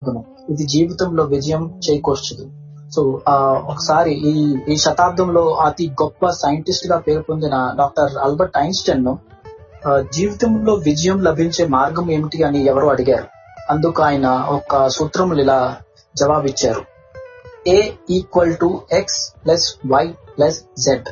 మార్గము ఇది జీవితంలో విజయం చేకూర్చదు సో ఆ ఒకసారి ఈ ఈ శతాబ్దంలో అతి గొప్ప సైంటిస్ట్ గా పేరు పొందిన డాక్టర్ ఆల్బర్ట్ ఐన్స్టైన్ ను ఆ, జీవితంలో విజయం లభించే మార్గం ఏమిటి అని ఎవరో అడిగారు అందుకు ఆయన ఒక సూత్రములు ఇలా జవాబిచ్చారు A equal to X plus Y plus Z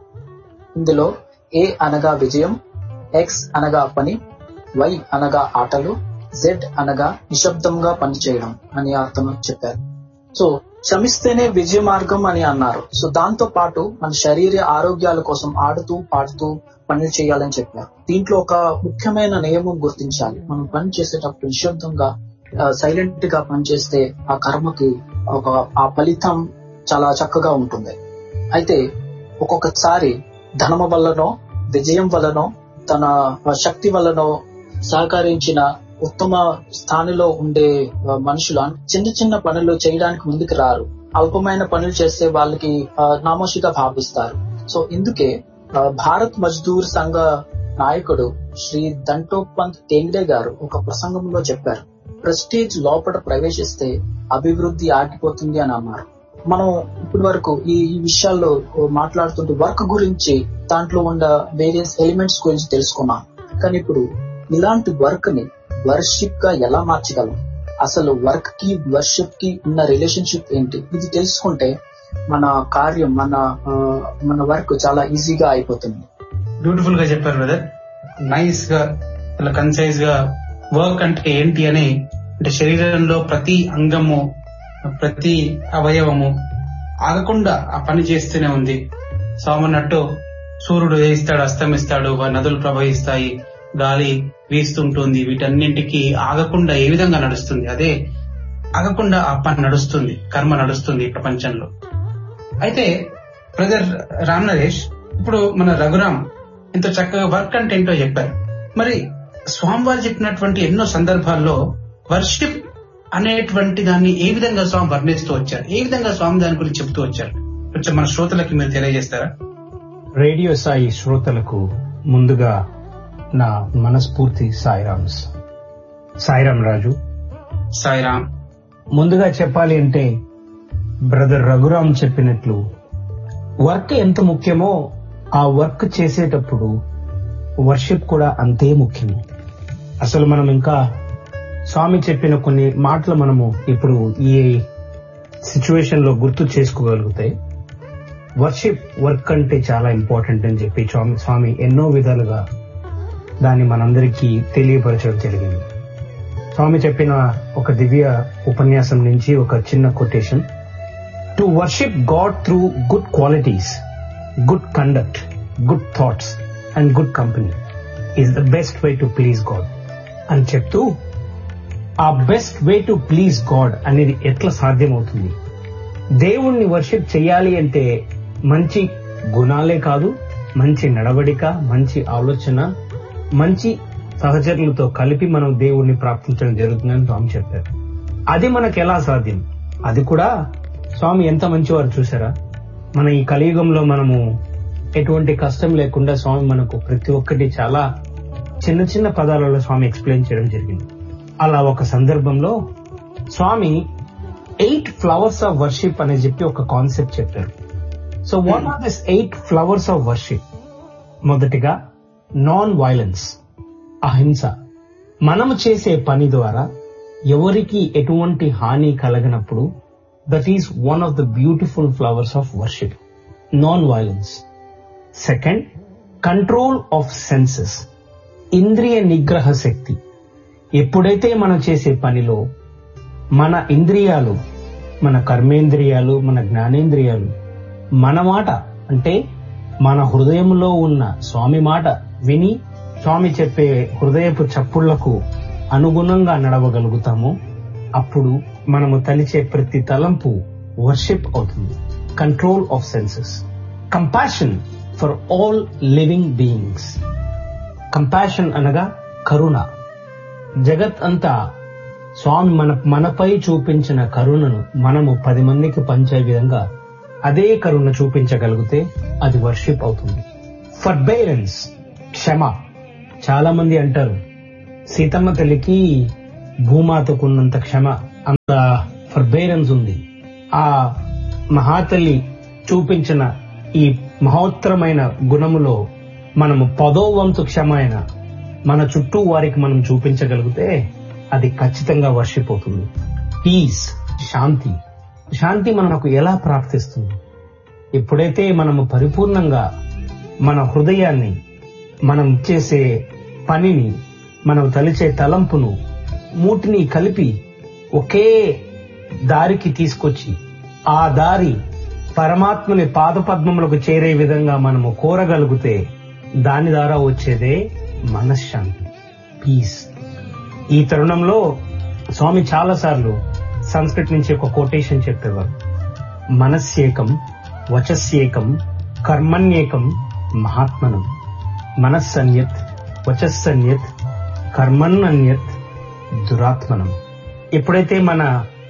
ఇందులో ఏ అనగా విజయం ఎక్స్ అనగా పని వై అనగా ఆటలు జెడ్ అనగా నిశ్శబ్దంగా పనిచేయడం అని అతను చెప్పారు సో శ్రమిస్తేనే విజయ మార్గం అని అన్నారు సో దాంతో పాటు మన శరీర ఆరోగ్యాల కోసం ఆడుతూ పాడుతూ పనులు చేయాలని చెప్పారు దీంట్లో ఒక ముఖ్యమైన నియమం గుర్తించాలి మనం పని చేసేటప్పుడు నిశ్శబ్దంగా సైలెంట్ గా పనిచేస్తే ఆ కర్మకి ఒక ఆ ఫలితం చాలా చక్కగా ఉంటుంది అయితే ఒక్కొక్కసారి ధనము వల్లనో విజయం వల్లనో తన శక్తి వల్లనో సహకరించిన ఉత్తమ స్థానిలో ఉండే ఆ, మనుషులు అన్- చిన్న చిన్న పనులు చేయడానికి ముందుకు రారు అల్పమైన పనులు చేస్తే వాళ్ళకి ఆ, నామోషిగా భావిస్తారు సో ఇందుకే ఆ, భారత్ మజ్దూర్ సంఘ నాయకుడు శ్రీ దంటోపంత్ టేంగ్డే గారు ఒక ప్రసంగంలో చెప్పారు ప్రెస్టీజ్ లోపల ప్రవేశిస్తే అభివృద్ధి ఆగిపోతుంది అని అన్నారు మనం ఇప్పటి వరకు ఈ ఈ విషయాల్లో మాట్లాడుతుంటే వర్క్ గురించి దాంట్లో ఉన్న వేరియస్ ఎలిమెంట్స్ గురించి తెలుసుకున్నాం కానీ ఇప్పుడు ఇలాంటి వర్క్ ని వర్షిప్ గా ఎలా మార్చగలం అసలు వర్క్ కి వర్షిప్ కి ఉన్న రిలేషన్షిప్ ఏంటి ఇది తెలుసుకుంటే మన కార్యం మన ఆ, మన వర్క్ చాలా ఈజీగా అయిపోతుంది బ్యూటిఫుల్ గా చెప్పారు బ్రదర్ నైస్ గా చాలా కన్సైజ్ గా వర్క్ అంటే ఏంటి అని అంటే శరీరంలో ప్రతి అంగము ప్రతి అవయవము ఆగకుండా ఆ పని చేస్తూనే ఉంది సామన్నట్టు సూర్యుడు వేయిస్తాడు అస్తమిస్తాడు వ- నదులు ప్రవహిస్తాయి గాలి వీస్తుంటుంది వీటన్నింటికి ఆగకుండా ఏ విధంగా నడుస్తుంది అదే ఆగకుండా ఆ పని నడుస్తుంది కర్మ నడుస్తుంది ఈ ప్రపంచంలో అయితే బ్రదర్ రామ్ నరేష్ ఇప్పుడు మన రఘురామ్ ఇంత చక్కగా వర్క్ అంటే ఏంటో చెప్పారు మరి స్వామివారు చెప్పినటువంటి ఎన్నో సందర్భాల్లో వర్షిప్ అనేటువంటి దాన్ని ఏ విధంగా స్వామి వర్ణిస్తూ వచ్చారు ఏ విధంగా స్వామి దాని గురించి చెప్తూ వచ్చారు కొంచెం మన శ్రోతలకి మీరు తెలియజేస్తారా రేడియో సాయి శ్రోతలకు ముందుగా నా మనస్ఫూర్తి సాయిరామ్స్ సాయిరామ్ రాజు సాయిరామ్ ముందుగా చెప్పాలి అంటే బ్రదర్ రఘురామ్ చెప్పినట్లు వర్క్ ఎంత ముఖ్యమో ఆ వర్క్ చేసేటప్పుడు వర్షిప్ కూడా అంతే ముఖ్యం అసలు మనం ఇంకా స్వామి చెప్పిన కొన్ని మాటలు మనము ఇప్పుడు ఈ సిచ్యువేషన్ లో గుర్తు చేసుకోగలిగితే వర్షిప్ వర్క్ అంటే చాలా ఇంపార్టెంట్ అని చెప్పి స్వామి స్వామి ఎన్నో విధాలుగా దాన్ని మనందరికీ తెలియపరచడం జరిగింది స్వామి చెప్పిన ఒక దివ్య ఉపన్యాసం నుంచి ఒక చిన్న quotation to worship God through good qualities good conduct good thoughts and good company is the best way to please God అని చెప్తూ ఆ best way to please God అనేది ఎట్లా సాధ్యమవుతుంది దేవుణ్ణి వర్షిప్ చేయాలి అంటే మంచి గుణాలే కాదు మంచి నడవడిక మంచి ఆలోచన మంచి సహచరులతో కలిపి మనం దేవుణ్ణి ప్రార్థించడం జరుగుతుందని స్వామి చెప్పారు అది మనకు ఎలా సాధ్యం అది కూడా స్వామి ఎంత మంచివారు చూసారా మన ఈ కలియుగంలో మనము ఎటువంటి కష్టం లేకుండా స్వామి మనకు ప్రతి ఒక్కటి చాలా చిన్న చిన్న పదాలలో స్వామి ఎక్స్ప్లెయిన్ చేయడం జరిగింది అలా ఒక సందర్భంలో Swami eight flowers of worship అని చెప్పి ఒక కాన్సెప్ట్ చెప్పారు so what are this eight flowers of worship మొదటిగా నాన్ వైలెన్స్ అహింస మనము చేసే పని ద్వారా ఎవరికి ఎటువంటి హాని కలగనప్పుడు that is one of the beautiful flowers of worship non violence second control of senses ఇంద్రియ నిగ్రహ శక్తి ఎప్పుడైతే మనం చేసే పనిలో మన ఇంద్రియాలు మన కర్మేంద్రియాలు మన జ్ఞానేంద్రియాలు మన మాట అంటే మన హృదయంలో ఉన్న స్వామి మాట విని స్వామి చెప్పే హృదయపు చప్పుళ్లకు అనుగుణంగా నడవగలుగుతామో అప్పుడు మనము తలిచే ప్రతి తలంపు వర్షిప్ అవుతుంది control of senses compassion for all living beings compassion అనగా కరుణ జగత్ అంతా స్వామి మన మనపై చూపించిన కరుణను మనము పది మందికి పంచే విధంగా అదే కరుణ చూపించగలిగితే అది వర్షిప్ అవుతుంది ఫర్బేరెన్స్ క్షమ చాలా మంది అంటారు సీతమ్మ తల్లికి భూమాతకున్నంత క్షమ అంత ఫర్బేరెన్స్ ఉంది ఆ మహాతల్లి చూపించిన ఈ మహోత్తరమైన గుణములో మనము పదో వంతు క్షమైన మన చుట్టూ వారికి మనం చూపించగలిగితే అది ఖచ్చితంగా వర్షిపోతుంది పీస్ శాంతి శాంతి మనకు ఎలా ప్రాప్తిస్తుంది ఎప్పుడైతే మనము పరిపూర్ణంగా మన హృదయాన్ని మనం చేసే పనిని మనం తలిచే తలంపును మూటిని కలిపి ఒకే దారికి తీసుకొచ్చి ఆ దారి పరమాత్మని పాదపద్మములకు చేరే విధంగా మనము కోరగలిగితే దాని ద్వారా వచ్చేదే మనశ్శాంతి పీస్ ఈ తరుణంలో స్వామి చాలా సార్లు సంస్కృత్ నుంచి ఒక కొటేషన్ చెప్పేవారు మనస్యేకం వచస్యేకం కర్మణ్యేకం మహాత్మనం మనస్సన్యత్ వచస్సన్యత్ కర్మన్నన్యత్ దురాత్మనం ఎప్పుడైతే మన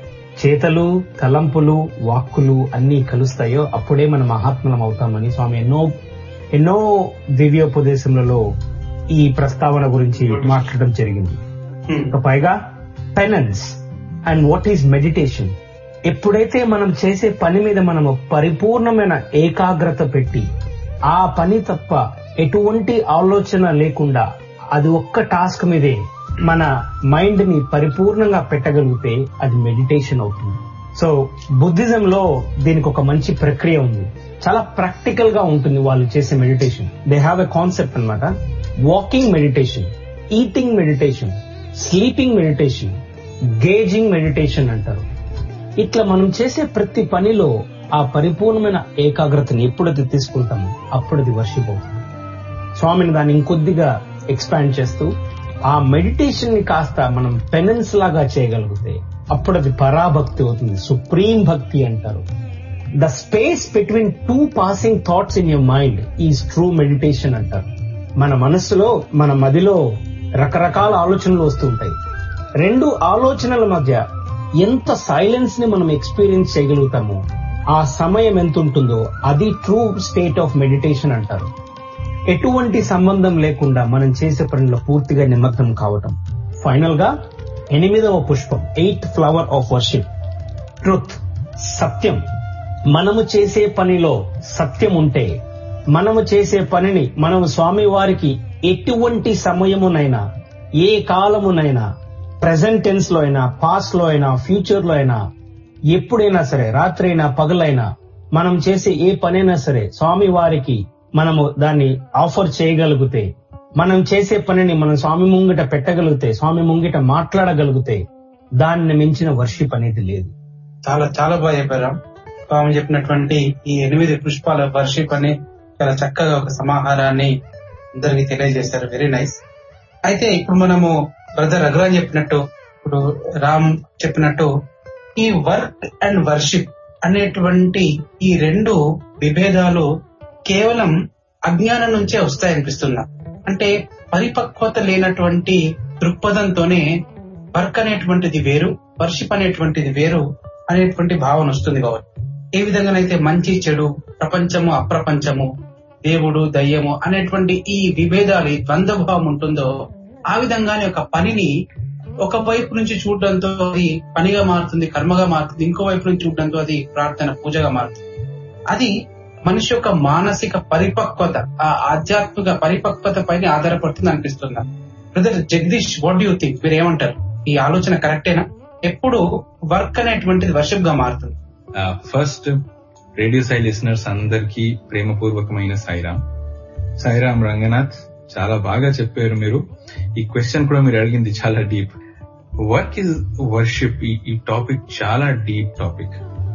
చేతలు తలంపులు వాక్కులు అన్నీ కలుస్తాయో అప్పుడే మన మహాత్మలం అవుతామని స్వామి ఎన్నో ఎన్నో దివ్యోపదేశములలో ఈ ప్రస్తావన గురించి మాట్లాడడం జరిగింది ఇంకా పైగా penance and what is meditation ఎప్పుడైతే మనం చేసే పని మీద మనము పరిపూర్ణమైన ఏకాగ్రత పెట్టి ఆ పని తప్ప ఎటువంటి ఆలోచన లేకుండా అది ఒక్క టాస్క్ మీదే మన మైండ్ ని పరిపూర్ణంగా పెట్టగలిగితే అది మెడిటేషన్ అవుతుంది సో బుద్ధిజం లో దీనికి ఒక మంచి ప్రక్రియ ఉంది చాలా ప్రాక్టికల్ గా ఉంటుంది వాళ్ళు చేసే meditation they have a concept అన్నమాట walking meditation eating meditation sleeping meditation gazing meditation అంటారు ఇట్లా మనం చేసే ప్రతి పనిలో ఆ పరిపూర్ణమైన ఏకాగ్రతని ఎప్పుడైతే తీసుకుంటామో అప్పుడు అది వర్షిప్ అవుతుంది స్వామిని దాన్ని ఇంకొద్దిగా ఎక్స్పాండ్ చేస్తూ ఆ మెడిటేషన్ ని కాస్త మనం పెనెన్స్ లాగా చేయగలిగితే అప్పుడు అది పరాభక్తి అవుతుంది సుప్రీం భక్తి అంటారు the space between two passing thoughts in your mind is true meditation అంటారు మన మనస్సులో మన మదిలో రకరకాల ఆలోచనలు వస్తుంటాయి రెండు ఆలోచనల మధ్య ఎంత సైలెన్స్ ని మనం ఎక్స్పీరియన్స్ చేయగలుగుతామో ఆ సమయం ఎంత ఉంటుందో అది ట్రూ స్టేట్ ఆఫ్ మెడిటేషన్ అంటారు ఎటువంటి సంబంధం లేకుండా మనం చేసే పనిలో పూర్తిగా నిమగ్నం కావటం ఫైనల్ గా ఎనిమిదవ పుష్పం eighth flower of worship truth సత్యం మనము చేసే పనిలో సత్యం ఉంటే మనము చేసే పనిని మనము స్వామి వారికి ఎటువంటి సమయమునైనా ఏ కాలమునైనా ప్రెసెంట్ టెన్స్ లో అయినా పాస్ట్ లో అయినా ఫ్యూచర్ లో అయినా ఎప్పుడైనా సరే రాత్రైనా పగలైనా మనం చేసే ఏ పనైనా సరే స్వామి వారికి మనము దాన్ని ఆఫర్ చేయగలిగితే మనం చేసే పనిని మనం స్వామి ముంగిట పెట్టగలిగితే స్వామి ముంగిట మాట్లాడగలిగితే దాన్ని మించిన వర్షిప్ అనేది లేదు చాలా చాలా బాగా చెప్పారు స్వామి చెప్పినటువంటి ఈ ఎనిమిది పుష్పాల వర్షిప్ అని చాలా చక్కగా ఒక సమాహారాన్ని అందరికి తెలియజేశారు వెరీ నైస్ అయితే ఇప్పుడు మనము బ్రదర్ రఘురాన్ చెప్పినట్టు ఇప్పుడు రామ్ చెప్పినట్టు ఈ వర్క్ అండ్ వర్షిప్ అనేటువంటి ఈ రెండు విభేదాలు కేవలం అజ్ఞానం నుంచే వస్తాయనిపిస్తున్నా అంటే పరిపక్వత లేనటువంటి దృక్పథంతోనే వర్క్ అనేటువంటిది వేరు వర్షిప్ అనేటువంటిది వేరు అనేటువంటి భావన వస్తుంది కాబట్టి ఏ విధంగానైతే మంచి చెడు ప్రపంచము అప్రపంచము దేవుడు దయ్యము అనేటువంటి ఈ విభేదాలు ఈ ద్వంద్వ భావం ఉంటుందో ఆ విధంగానే ఒక పనిని ఒక వైపు నుంచి చూడడంతో అది పనిగా మారుతుంది కర్మగా మారుతుంది ఇంకో వైపు నుంచి చూడడంతో అది ప్రార్థన పూజగా మారుతుంది అది మనిషి యొక్క మానసిక పరిపక్వత ఆ ఆధ్యాత్మిక పరిపక్వత పైన ఆధారపడుతుంది అనిపిస్తుంది brother Jagadish what you think మీరు ఏమంటారు ఈ ఆలోచన కరెక్టేనా ఎప్పుడు వర్క్ అనేటువంటిది వర్షిప్ గా మారుతుంది ఫస్ట్ రేడియో సై లిసనర్స్ అందరికీ ప్రేమపూర్వకమైన సాయిరామ్ సాయిరామ్ రంగనాథ్ చాలా బాగా చెప్పారు మీరు ఈ క్వశ్చన్ కూడా మీరు అడిగింది చాలా డీప్ వర్క్ ఇస్ వర్షిప్ ఈ టాపిక్ చాలా డీప్ టాపిక్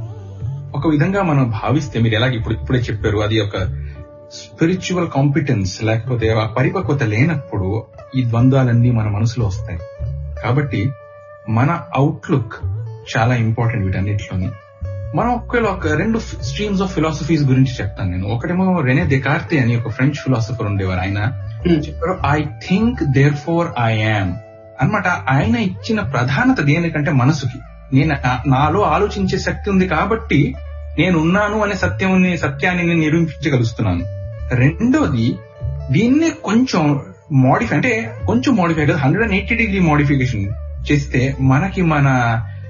ఒక విధంగా మనం భావిస్తే మీరు ఎలాగ ఇప్పుడు ఇప్పుడే చెప్పారు అది ఒక స్పిరిచువల్ కాంపిటెన్స్ లేకపోతే ఆ పరిపక్వత లేనప్పుడు ఈ ద్వంద్వాలన్నీ మన మనసులో వస్తాయి కాబట్టి మన అవుట్లుక్ చాలా ఇంపార్టెంట్ వీటన్నిటిలోని మనం ఒకవేళ ఒక రెండు స్ట్రీమ్స్ ఆఫ్ ఫిలాసఫీస్ గురించి చెప్తాను నేను ఒకటేమో రెనే దెకార్తే అని ఒక ఫ్రెంచ్ ఫిలాసఫర్ ఉండేవారు ఆయన చెప్పారు I think therefore I am అనమాట ఆయన ఇచ్చిన ప్రధానత దేనికంటే మనసుకి నేను నాలో ఆలోచించే శక్తి ఉంది కాబట్టి నేనున్నాను అనే సత్యం సత్యాన్ని నేను నిరూపించగలుగుతున్నాను రెండోది దీన్ని కొంచెం మోడిఫై అంటే కొంచెం మోడిఫై కదా hundred and eighty degree modification చేస్తే మనకి మన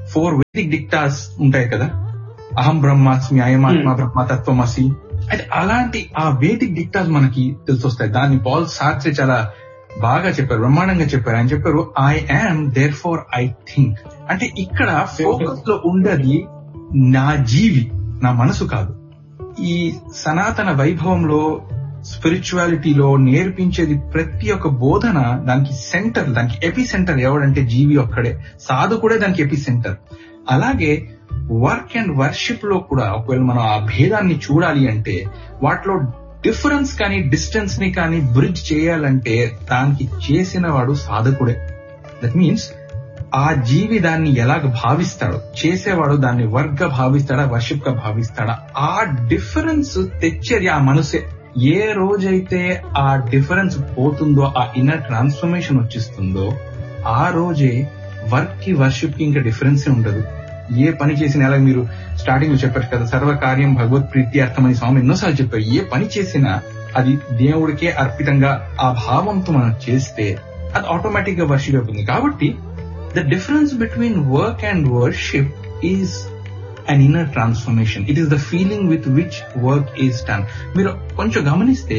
ఫోర్ వేదిక్ డిక్టాస్ ఉంటాయి కదా అహం బ్రహ్మాస్మి అయమాత్మ బ్రహ్మ తత్వమసి అయితే అలాంటి ఆ వేదిక్ డిక్టాస్ మనకి తెలిసొస్తాయి దాన్ని పాల్ సాత్రి చాలా బాగా చెప్పారు బ్రహ్మాండంగా చెప్పారు ఆయన చెప్పారు I am therefore I think అంటే ఇక్కడ ఫోకస్ లో ఉండేది నా జీవి నా మనసు కాదు ఈ సనాతన వైభవంలో స్పిరిచువాలిటీలో నేర్పించేది ప్రతి ఒక్క బోధన దానికి సెంటర్ దానికి ఎపి సెంటర్ ఎవడంటే జీవి ఒక్కడే సాధకుడే దానికి ఎపి సెంటర్ అలాగే వర్క్ అండ్ వర్షిప్ లో కూడా ఒకవేళ మనం ఆ భేదాన్ని చూడాలి అంటే వాటిలో డిఫరెన్స్ కానీ డిస్టెన్స్ ని కానీ బ్రిడ్జ్ చేయాలంటే దానికి చేసిన వాడు సాధకుడే దట్ మీన్స్ ఆ జీవి దాన్ని ఎలాగ భావిస్తాడో చేసేవాడు దాన్ని వర్క్ గా భావిస్తాడా వర్షిప్ గా భావిస్తాడా ఆ డిఫరెన్స్ తెచ్చేది ఆ మనసే ఏ రోజైతే ఆ డిఫరెన్స్ పోతుందో ఆ ఇన్నర్ ట్రాన్స్ఫర్మేషన్ వచ్చిస్తుందో ఆ రోజే వర్క్ కి వర్షిప్ కి ఇంకా డిఫరెన్స్ ఉండదు ఏ పని చేసినా అలాగే మీరు స్టార్టింగ్ లో చెప్పారు కదా సర్వకార్యం భగవత్ ప్రీతి అర్థమని స్వామి ఎన్నోసార్లు చెప్పారు ఏ పని చేసినా అది దేవుడికే అర్పితంగా ఆ భావంతో మనం చేస్తే అది ఆటోమేటిక్ గా వర్షిప్ అవుతుంది కాబట్టి the difference between work and worship is an inner transformation it is the feeling with which work is done మీరు కొంచెం గమనిస్తే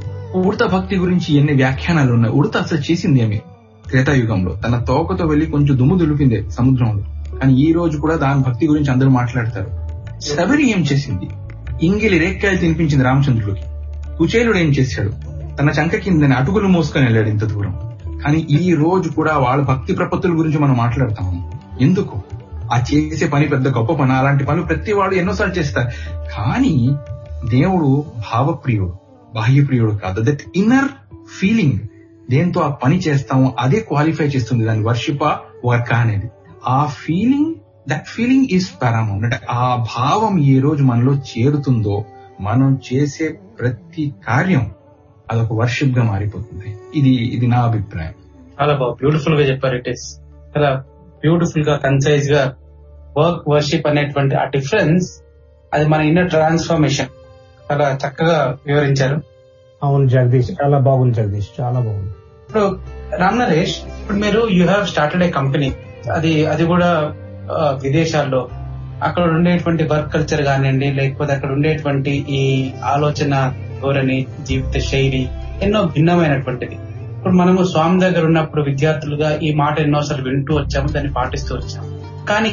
ఉడత భక్తి గురించి ఎన్ని వ్యాఖ్యానాలు ఉన్నాయి ఉడత అసలు చేసింది ఏమి త్రేతాయుగంలో తన తోకతో వెళ్లి కొంచెం దుమ్ము దులిపిందే సముద్రంలో కానీ ఈ రోజు కూడా దాని భక్తి గురించి అందరూ మాట్లాడతారు శబరి ఏం చేసింది ఇంగిలి రేక్కాయలు తినిపించింది రామచంద్రుడికి కుచేలుడు ఏం చేశాడు తన చంక కిందని అటుకులు మోసుకొని వెళ్ళాడు ఇంత దూరం కానీ ఈ రోజు కూడా వాళ్ళ భక్తి ప్రపత్తుల గురించి మనం మాట్లాడతాము ఎందుకు ఆ చేసే పని పెద్ద గొప్ప పని అలాంటి పనులు ప్రతి వాడు ఎన్నోసార్లు చేస్తారు కానీ దేవుడు భావప్రియుడు బాహ్యప్రియుడు కాదు దట్ ఇన్నర్ ఫీలింగ్ దేంతో ఆ పని చేస్తామో అదే క్వాలిఫై చేస్తుంది దాని వర్షిప వర్క్ అనేది ఆ feeling that feeling is paramount అంటే ఆ భావం ఏ రోజు మనలో చేరుతుందో మనం చేసే ప్రతి కార్యం అదొక వర్షిప్ గా మారిపోతుంది ఇది ఇది నా అభిప్రాయం చాలా బాగా బ్యూటిఫుల్ గా చెప్పారు ఇట్ ఈస్ చాలా బ్యూటిఫుల్ గా కన్సైజ్ గా వర్క్ వర్షిప్ అనేటువంటి ఆ డిఫరెన్స్ అది మన ఇన్నర్ ట్రాన్స్ఫర్మేషన్ చాలా చక్కగా వివరించారు అవును జగదీష్ చాలా బాగుంది జగదీష్ చాలా బాగుంది ఇప్పుడు రామ్ నరేష్ ఇప్పుడు మీరు you have started a company అది అది కూడా ఆ, విదేశాల్లో అక్కడ ఉండేటువంటి వర్క్ కల్చర్ కానివ్వండి లేకపోతే అక్కడ ఉండేటువంటి ఈ ఆలోచన ధోరణి జీవిత శైలి ఎన్నో భిన్నమైనటువంటిది ఇప్పుడు మనము స్వామి దగ్గర ఉన్నప్పుడు విద్యార్థులుగా ఈ మాట ఎన్నోసార్లు వింటూ వచ్చాము దాన్ని పాటిస్తూ వచ్చాము కానీ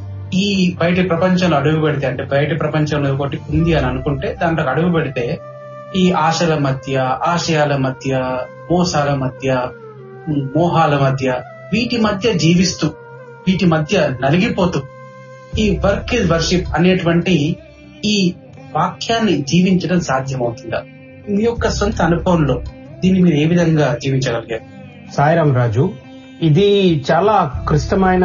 ఈ బయటి ప్రపంచంలో అడుగు పెడితే అంటే బయటి ప్రపంచంలో ఒకటి ఉంది అని అనుకుంటే దాంట్లో అడుగు పెడితే ఈ ఆశల మధ్య ఆశయాల మధ్య మోసాల మధ్య ఉమ్, మోహాల మధ్య వీటి మధ్య జీవిస్తూ వీటి మధ్య నలిగిపోతూ ఈ వర్క్ ఇస్ వర్షిప్ అనేటువంటి ఈ వాక్యాన్ని జీవించడం సాధ్యమవుతుందా మీ యొక్క సొంత అనుభవంలో దీన్ని మీరు ఏ విధంగా జీవించగలిగారు సాయిరాం రాజు ఇది చాలా క్లిష్టమైన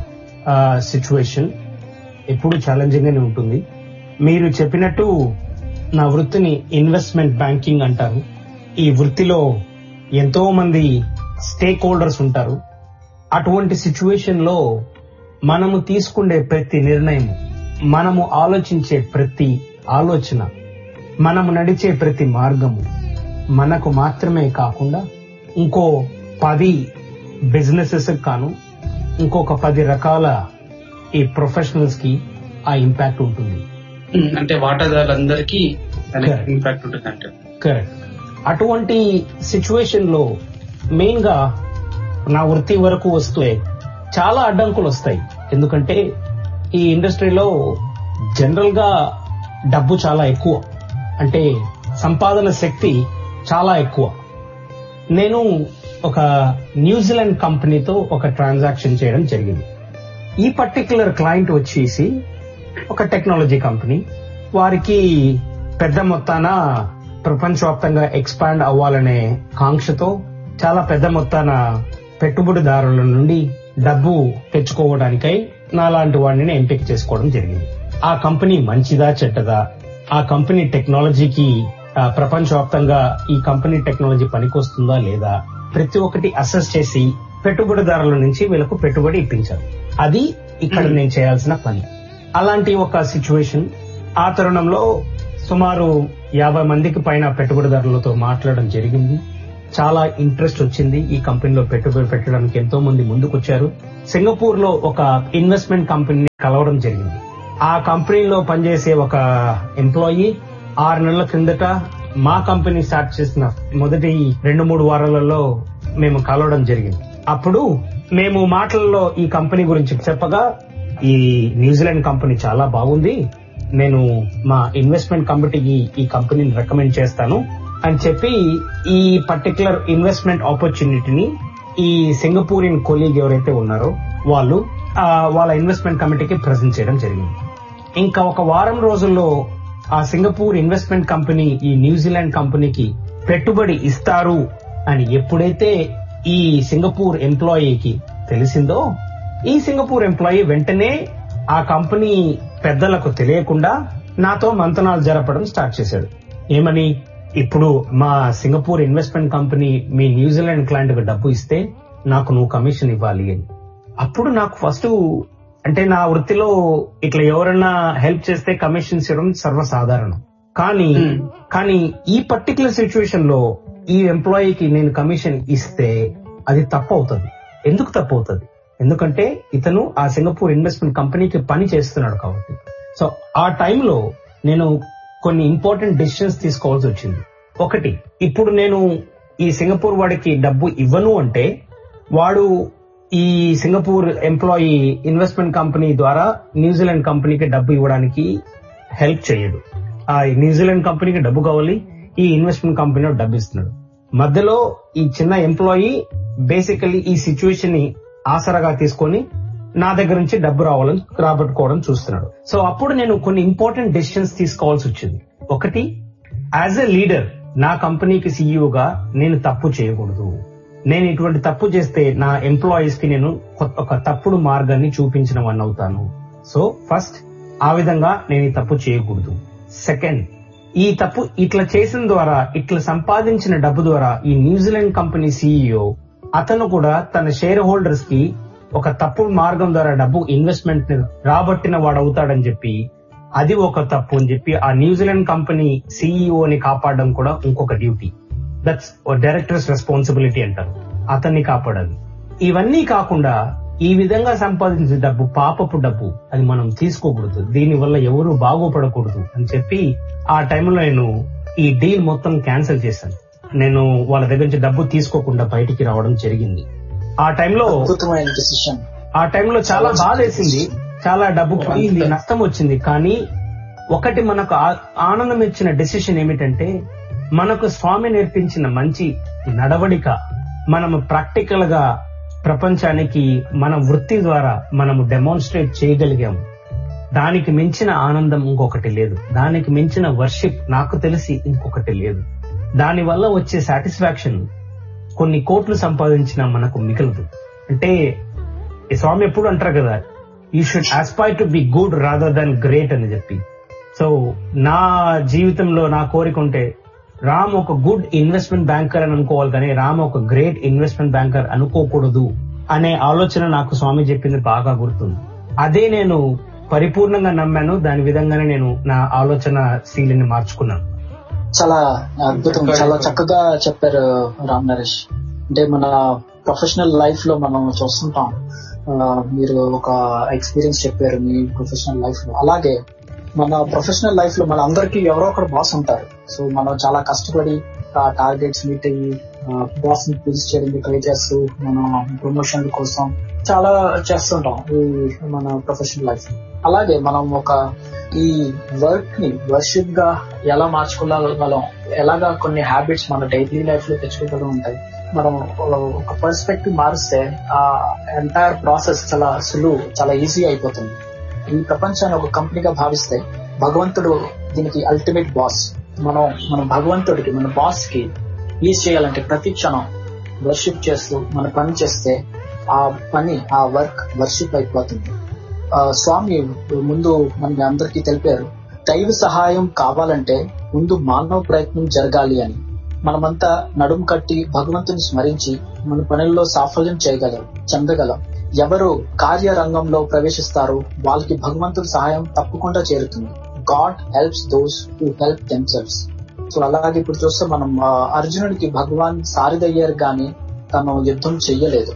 సిచ్యువేషన్ ఎప్పుడు ఛాలెంజింగ్ గానే ఉంటుంది మీరు చెప్పినట్టు నా వృత్తిని ఇన్వెస్ట్మెంట్ బ్యాంకింగ్ అంటారు ఈ వృత్తిలో ఎంతో మంది స్టేక్ హోల్డర్స్ ఉంటారు అటువంటి సిచ్యువేషన్ లో మనము తీసుకునే ప్రతి నిర్ణయం మనము ఆలోచించే ప్రతి ఆలోచన మనము నడిచే ప్రతి మార్గము మనకు మాత్రమే కాకుండా ఇంకో పది బిజినెసెస్ కాను ఇంకొక పది రకాల ఈ ప్రొఫెషనల్స్ కి ఆ ఇంపాక్ట్ ఉంటుంది ఉమ్, అంటే వాటాదారులందరికీ Correct. ఇంపాక్ట్ ఉంటుంది అంటే కరెక్ట్ అటువంటి సిచ్యువేషన్ లో మెయిన్ గా నా వృత్తి వరకు వస్తే చాలా అడ్డంకులు వస్తాయి ఎందుకంటే ఈ ఇండస్ట్రీలో జనరల్ గా డబ్బు చాలా ఎక్కువ అంటే సంపాదన శక్తి చాలా ఎక్కువ నేను ఒక న్యూజిలాండ్ కంపెనీతో ఒక ట్రాన్సాక్షన్ చేయడం జరిగింది ఈ పర్టికులర్ క్లయింట్ వచ్చేసి ఒక టెక్నాలజీ కంపెనీ వారికి పెద్ద మొత్తాన ప్రపంచవ్యాప్తంగా ఎక్స్పాండ్ అవ్వాలనే కాంక్షతో చాలా పెద్ద మొత్తాన పెట్టుబడిదారుల నుండి డబ్బు తెచ్చుకోవడానికై నాలాంటి వాడిని ఎంపిక చేసుకోవడం జరిగింది ఆ కంపెనీ మంచిదా చెడ్డదా ఆ కంపెనీ టెక్నాలజీకి ఆ, ప్రపంచవ్యాప్తంగా ఈ కంపెనీ టెక్నాలజీ పనికొస్తుందా లేదా ప్రతి ఒక్కటి అసెస్ చేసి పెట్టుబడిదారుల నుంచి వీళ్ళకు పెట్టుబడి ఇప్పించాలి అది ఇక్కడ నేను చేయాల్సిన పని అలాంటి ఒక సిచ్యువేషన్ ఆ తరుణంలో సుమారు యాభై మందికి పైన పెట్టుబడిదారులతో మాట్లాడడం జరిగింది చాలా ఇంట్రెస్ట్ వచ్చింది ఈ కంపెనీలో పెట్టుబడి పెట్టడానికి ఎంతో మంది ముందుకొచ్చారు సింగపూర్ లో ఒక ఇన్వెస్ట్మెంట్ కంపెనీని కలవడం జరిగింది ఆ కంపెనీలో పనిచేసే ఒక ఎంప్లాయీ ఆరు నెలల క్రిందట మా కంపెనీ స్టార్ట్ చేసిన మొదటి రెండు మూడు వారాలలో మేము కలవడం జరిగింది అప్పుడు మేము మాటల్లో ఈ కంపెనీ గురించి చెప్పగా ఈ న్యూజిలాండ్ కంపెనీ చాలా బాగుంది నేను మా ఇన్వెస్ట్మెంట్ కమిటీకి ఈ కంపెనీని రికమెండ్ చేస్తాను అని చెప్పి ఈ పర్టికులర్ ఇన్వెస్ట్మెంట్ ఆపర్చునిటీని ఈ సింగపూరియన్ కొలీగ్ ఎవరైతే ఉన్నారో వాళ్ళు ఆ, వాళ్ళ ఇన్వెస్ట్మెంట్ కమిటీకి ప్రజెంట్ చేయడం జరిగింది ఇంకా ఒక వారం రోజుల్లో ఆ సింగపూర్ ఇన్వెస్ట్మెంట్ కంపెనీ ఈ న్యూజిలాండ్ కంపెనీకి పెట్టుబడి ఇస్తారు అని ఎప్పుడైతే ఈ సింగపూర్ ఎంప్లాయీకి తెలిసిందో ఈ సింగపూర్ ఎంప్లాయీ వెంటనే ఆ కంపెనీ పెద్దలకు తెలియకుండా నాతో మంతనాలు జరపడం స్టార్ట్ చేశాడు ఏమని ఇప్పుడు మా సింగపూర్ ఇన్వెస్ట్మెంట్ కంపెనీ మీ న్యూజిలాండ్ క్లయింట్ కు డబ్బు ఇస్తే నాకు నువ్వు కమిషన్ ఇవ్వాలి అని అప్పుడు నాకు ఫస్ట్ అంటే నా వృత్తిలో ఇట్లా ఎవరైనా హెల్ప్ చేస్తే కమిషన్స్ ఇవ్వడం సర్వసాధారణం కానీ Hmm. కానీ ఈ పర్టికులర్ సిచ్యువేషన్ లో ఈ ఎంప్లాయీకి నేను కమిషన్ ఇస్తే అది తప్పు అవుతుంది ఎందుకు తప్పు అవుతుంది ఎందుకంటే ఇతను ఆ సింగపూర్ ఇన్వెస్ట్మెంట్ కంపెనీకి పని చేస్తున్నాడు కాబట్టి సో ఆ టైంలో నేను కొన్ని ఇంపార్టెంట్ డెసిషన్స్ తీసుకోవాల్సి వచ్చింది ఒకటి ఇప్పుడు నేను ఈ సింగపూర్ వాడికి డబ్బు ఇవ్వను అంటే వాడు ఈ సింగపూర్ ఎంప్లాయీ ఇన్వెస్ట్మెంట్ కంపెనీ ద్వారా న్యూజిలాండ్ కంపెనీకి డబ్బు ఇవ్వడానికి హెల్ప్ చేయడు ఆ న్యూజిలాండ్ కంపెనీకి డబ్బు కావాలి ఈ ఇన్వెస్ట్మెంట్ కంపెనీ డబ్బు ఇస్తున్నాడు మధ్యలో ఈ చిన్న ఎంప్లాయీ బేసికలీ ఈ సిచ్యువేషన్ ని ఆసరాగా తీసుకొని నా దగ్గర నుంచి డబ్బు రావాలని రాబట్టుకోవడం చూస్తున్నాడు సో అప్పుడు నేను కొన్ని ఇంపార్టెంట్ డెసిషన్స్ తీసుకోవాల్సి వచ్చింది ఒకటి యాజ్ ఎ లీడర్ నా కంపెనీకి సీఈఓగా నేను తప్పు చేయకూడదు నేను ఇటువంటి తప్పు చేస్తే నా ఎంప్లాయీస్ కి నేను కొత్త- ఒక తప్పుడు మార్గాన్ని చూపించిన వన్ అవుతాను సో ఫస్ట్ ఆ విధంగా నేను ఈ తప్పు చేయకూడదు సెకండ్ ఈ తప్పు ఇట్లా చేసిన ద్వారా ఇట్లా సంపాదించిన డబ్బు ద్వారా ఈ న్యూజిలాండ్ కంపెనీ సీఈఓ అతను కూడా తన షేర్ హోల్డర్స్ కి ఒక తప్పుడు మార్గం ద్వారా డబ్బు ఇన్వెస్ట్మెంట్ ని రాబట్టిన వాడు అవుతాడని చెప్పి అది ఒక తప్పు అని చెప్పి ఆ న్యూజిలాండ్ కంపెనీ సీఈఓని కాపాడడం కూడా ఇంకొక డ్యూటీ దట్స్ డైరెక్టర్స్ రెస్పాన్సిబిలిటీ అంటారు అతన్ని కాపాడాలి ఇవన్నీ కాకుండా ఈ విధంగా సంపాదించిన డబ్బు పాపపు డబ్బు అది మనం తీసుకోకూడదు దీని వల్ల ఎవరు బాగుపడకూడదు అని చెప్పి ఆ టైంలో నేను ఈ డీల్ మొత్తం క్యాన్సిల్ చేశాను నేను వాళ్ళ దగ్గర నుంచి డబ్బు తీసుకోకుండా బయటికి రావడం జరిగింది ఆ టైంలో అద్భుతమైన డిసిషన్ ఆ టైంలో చాలా బాధ వేసింది చాలా డబ్బు పోయింది నష్టం వచ్చింది కానీ ఒకటి మనకు ఆ- ఆనందం ఇచ్చిన డెసిషన్ ఏమిటంటే మనకు స్వామి నేర్పించిన మంచి నడవడిక మనము ప్రాక్టికల్ గా ప్రపంచానికి మన వృత్తి ద్వారా మనము డెమాన్స్ట్రేట్ చేయగలిగాము దానికి మించిన ఆనందం ఇంకొకటి లేదు దానికి మించిన వర్షిప్ నాకు తెలిసి ఇంకొకటి లేదు దాని వల్ల వచ్చే సాటిస్ఫాక్షన్ కొన్ని కోట్లు సంపాదించిన మనకు మిగలదు అంటే ఈ స్వామి ఎప్పుడు అంటారు కదా you should aspire to be good rather than great అని చెప్పి సో నా జీవితంలో నా కోరిక ఉంటే రామ్ ఒక గుడ్ ఇన్వెస్ట్మెంట్ బ్యాంకర్ అని అనుకోవాలి కానీ రామ్ ఒక గ్రేట్ ఇన్వెస్ట్మెంట్ బ్యాంకర్ అనుకోకూడదు అనే ఆలోచన నాకు స్వామి చెప్పింది బాగా గుర్తుంది అదే నేను పరిపూర్ణంగా నమ్మాను దాని విధంగానే నేను నా ఆలోచన శీలిని మార్చుకున్నాను చాలా అద్భుతం చాలా చక్కగా చెప్పారు రామ్ నరేష్ అంటే మన ప్రొఫెషనల్ లైఫ్ లో మనం చూస్తుంటాం ఆ, మీరు ఒక ఎక్స్పీరియన్స్ చెప్పారు మీ ప్రొఫెషనల్ లైఫ్ లో అలాగే మన ప్రొఫెషనల్ లైఫ్ లో మన అందరికీ ఎవరో ఒకరు బాస్ ఉంటారు సో మనం చాలా కష్టపడి ఆ టార్గెట్స్ మీట్ అయ్యి బాస్ ని ప్లీజ్ చేయడానికి ట్రై చేస్తూ మనం ప్రమోషన్ కోసం చాలా చేస్తుంటాం ఈ మన ప్రొఫెషనల్ లైఫ్ అలాగే మనం ఒక ఈ వర్క్ ని వర్షిప్ గా ఎలా మార్చుకోగలం ఎలాగా కొన్ని హ్యాబిట్స్ మన డైలీ లైఫ్ లో తెచ్చుకోగలం ఉంటాయి మనం ఒక పర్స్పెక్టివ్ మారిస్తే ఆ ఎంటైర్ ప్రాసెస్ చాలా సులువు చాలా ఈజీ అయిపోతుంది ఈ ప్రపంచాన్ని ఒక కంపెనీగా భావిస్తే భగవంతుడు దీనికి అల్టిమేట్ బాస్ మనం మన భగవంతుడికి మన బాస్ కి ప్లీజ్ చేయాలంటే ప్రతి క్షణం వర్షిప్ చేస్తూ మన పని చేస్తే ఆ పని ఆ వర్క్ వర్షిప్ అయిపోతుంది ఆ, స్వామి ముందు మన అందరికీ తెలిపారు దైవ సహాయం కావాలంటే ముందు మానవ ప్రయత్నం జరగాలి అని మనమంతా నడుము కట్టి భగవంతుని స్మరించి మన పనుల్లో సాఫల్యం చేయగలం చెందగలం ఎవరు కార్యరంగంలో ప్రవేశిస్తారో వాళ్ళకి భగవంతుడి సహాయం తప్పకుండా చేరుతుంది God helps those who help themselves so అలాగే ఇప్పుడు చూస్తే మనం ఆ, అర్జునుడికి భగవాన్ సారిదయ్యారు గాని తను యుద్ధం చెయ్యలేదు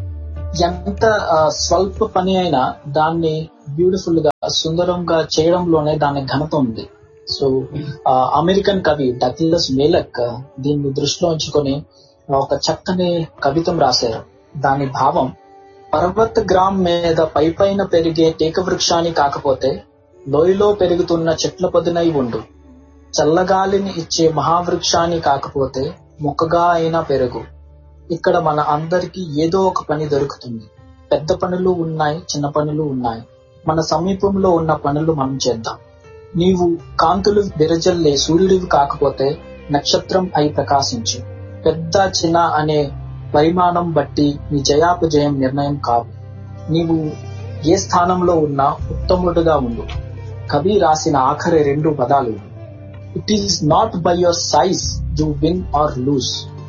ఎంత ఆ, స్వల్ప పని అయినా దాన్ని బ్యూటిఫుల్ గా సుందరంగా చేయడంలోనే దాని ఘనత ఉంది సో ఆ, అమెరికన్ కవి డగ్లస్ మేలక్ దీన్ని దృష్టిలో ఉంచుకొని ఒక చక్కని కవితం రాశారు దాని భావం పర్వత గ్రామ్ మీద పై పైన పెరిగే టేక వృక్షాన్ని కాకపోతే లోయలో పెరుగుతున్న చెట్ల పొదినై ఉండు చల్లగాలిని ఇచ్చే మహావృక్షాన్ని కాకపోతే మొక్కగా అయినా పెరుగు ఇక్కడ మన అందరికీ ఏదో ఒక పని దొరుకుతుంది పెద్ద పనులు ఉన్నాయి చిన్న పనులు ఉన్నాయి మన సమీపంలో ఉన్న పనులు మనం చేద్దాం నీవు కాంతులు విరజల్లే సూర్యుడివి కాకపోతే నక్షత్రం అయి ప్రకాశించు పెద్ద చిన్న అనే పరిమాణం బట్టి నీ జయాపజయం నిర్ణయం కాదు నీవు ఏ స్థానంలో ఉన్నా ఉత్తముడుగా ఉండు కవి రాసిన ఆఖరి రెండు పదాలు it is not by your size you win or lose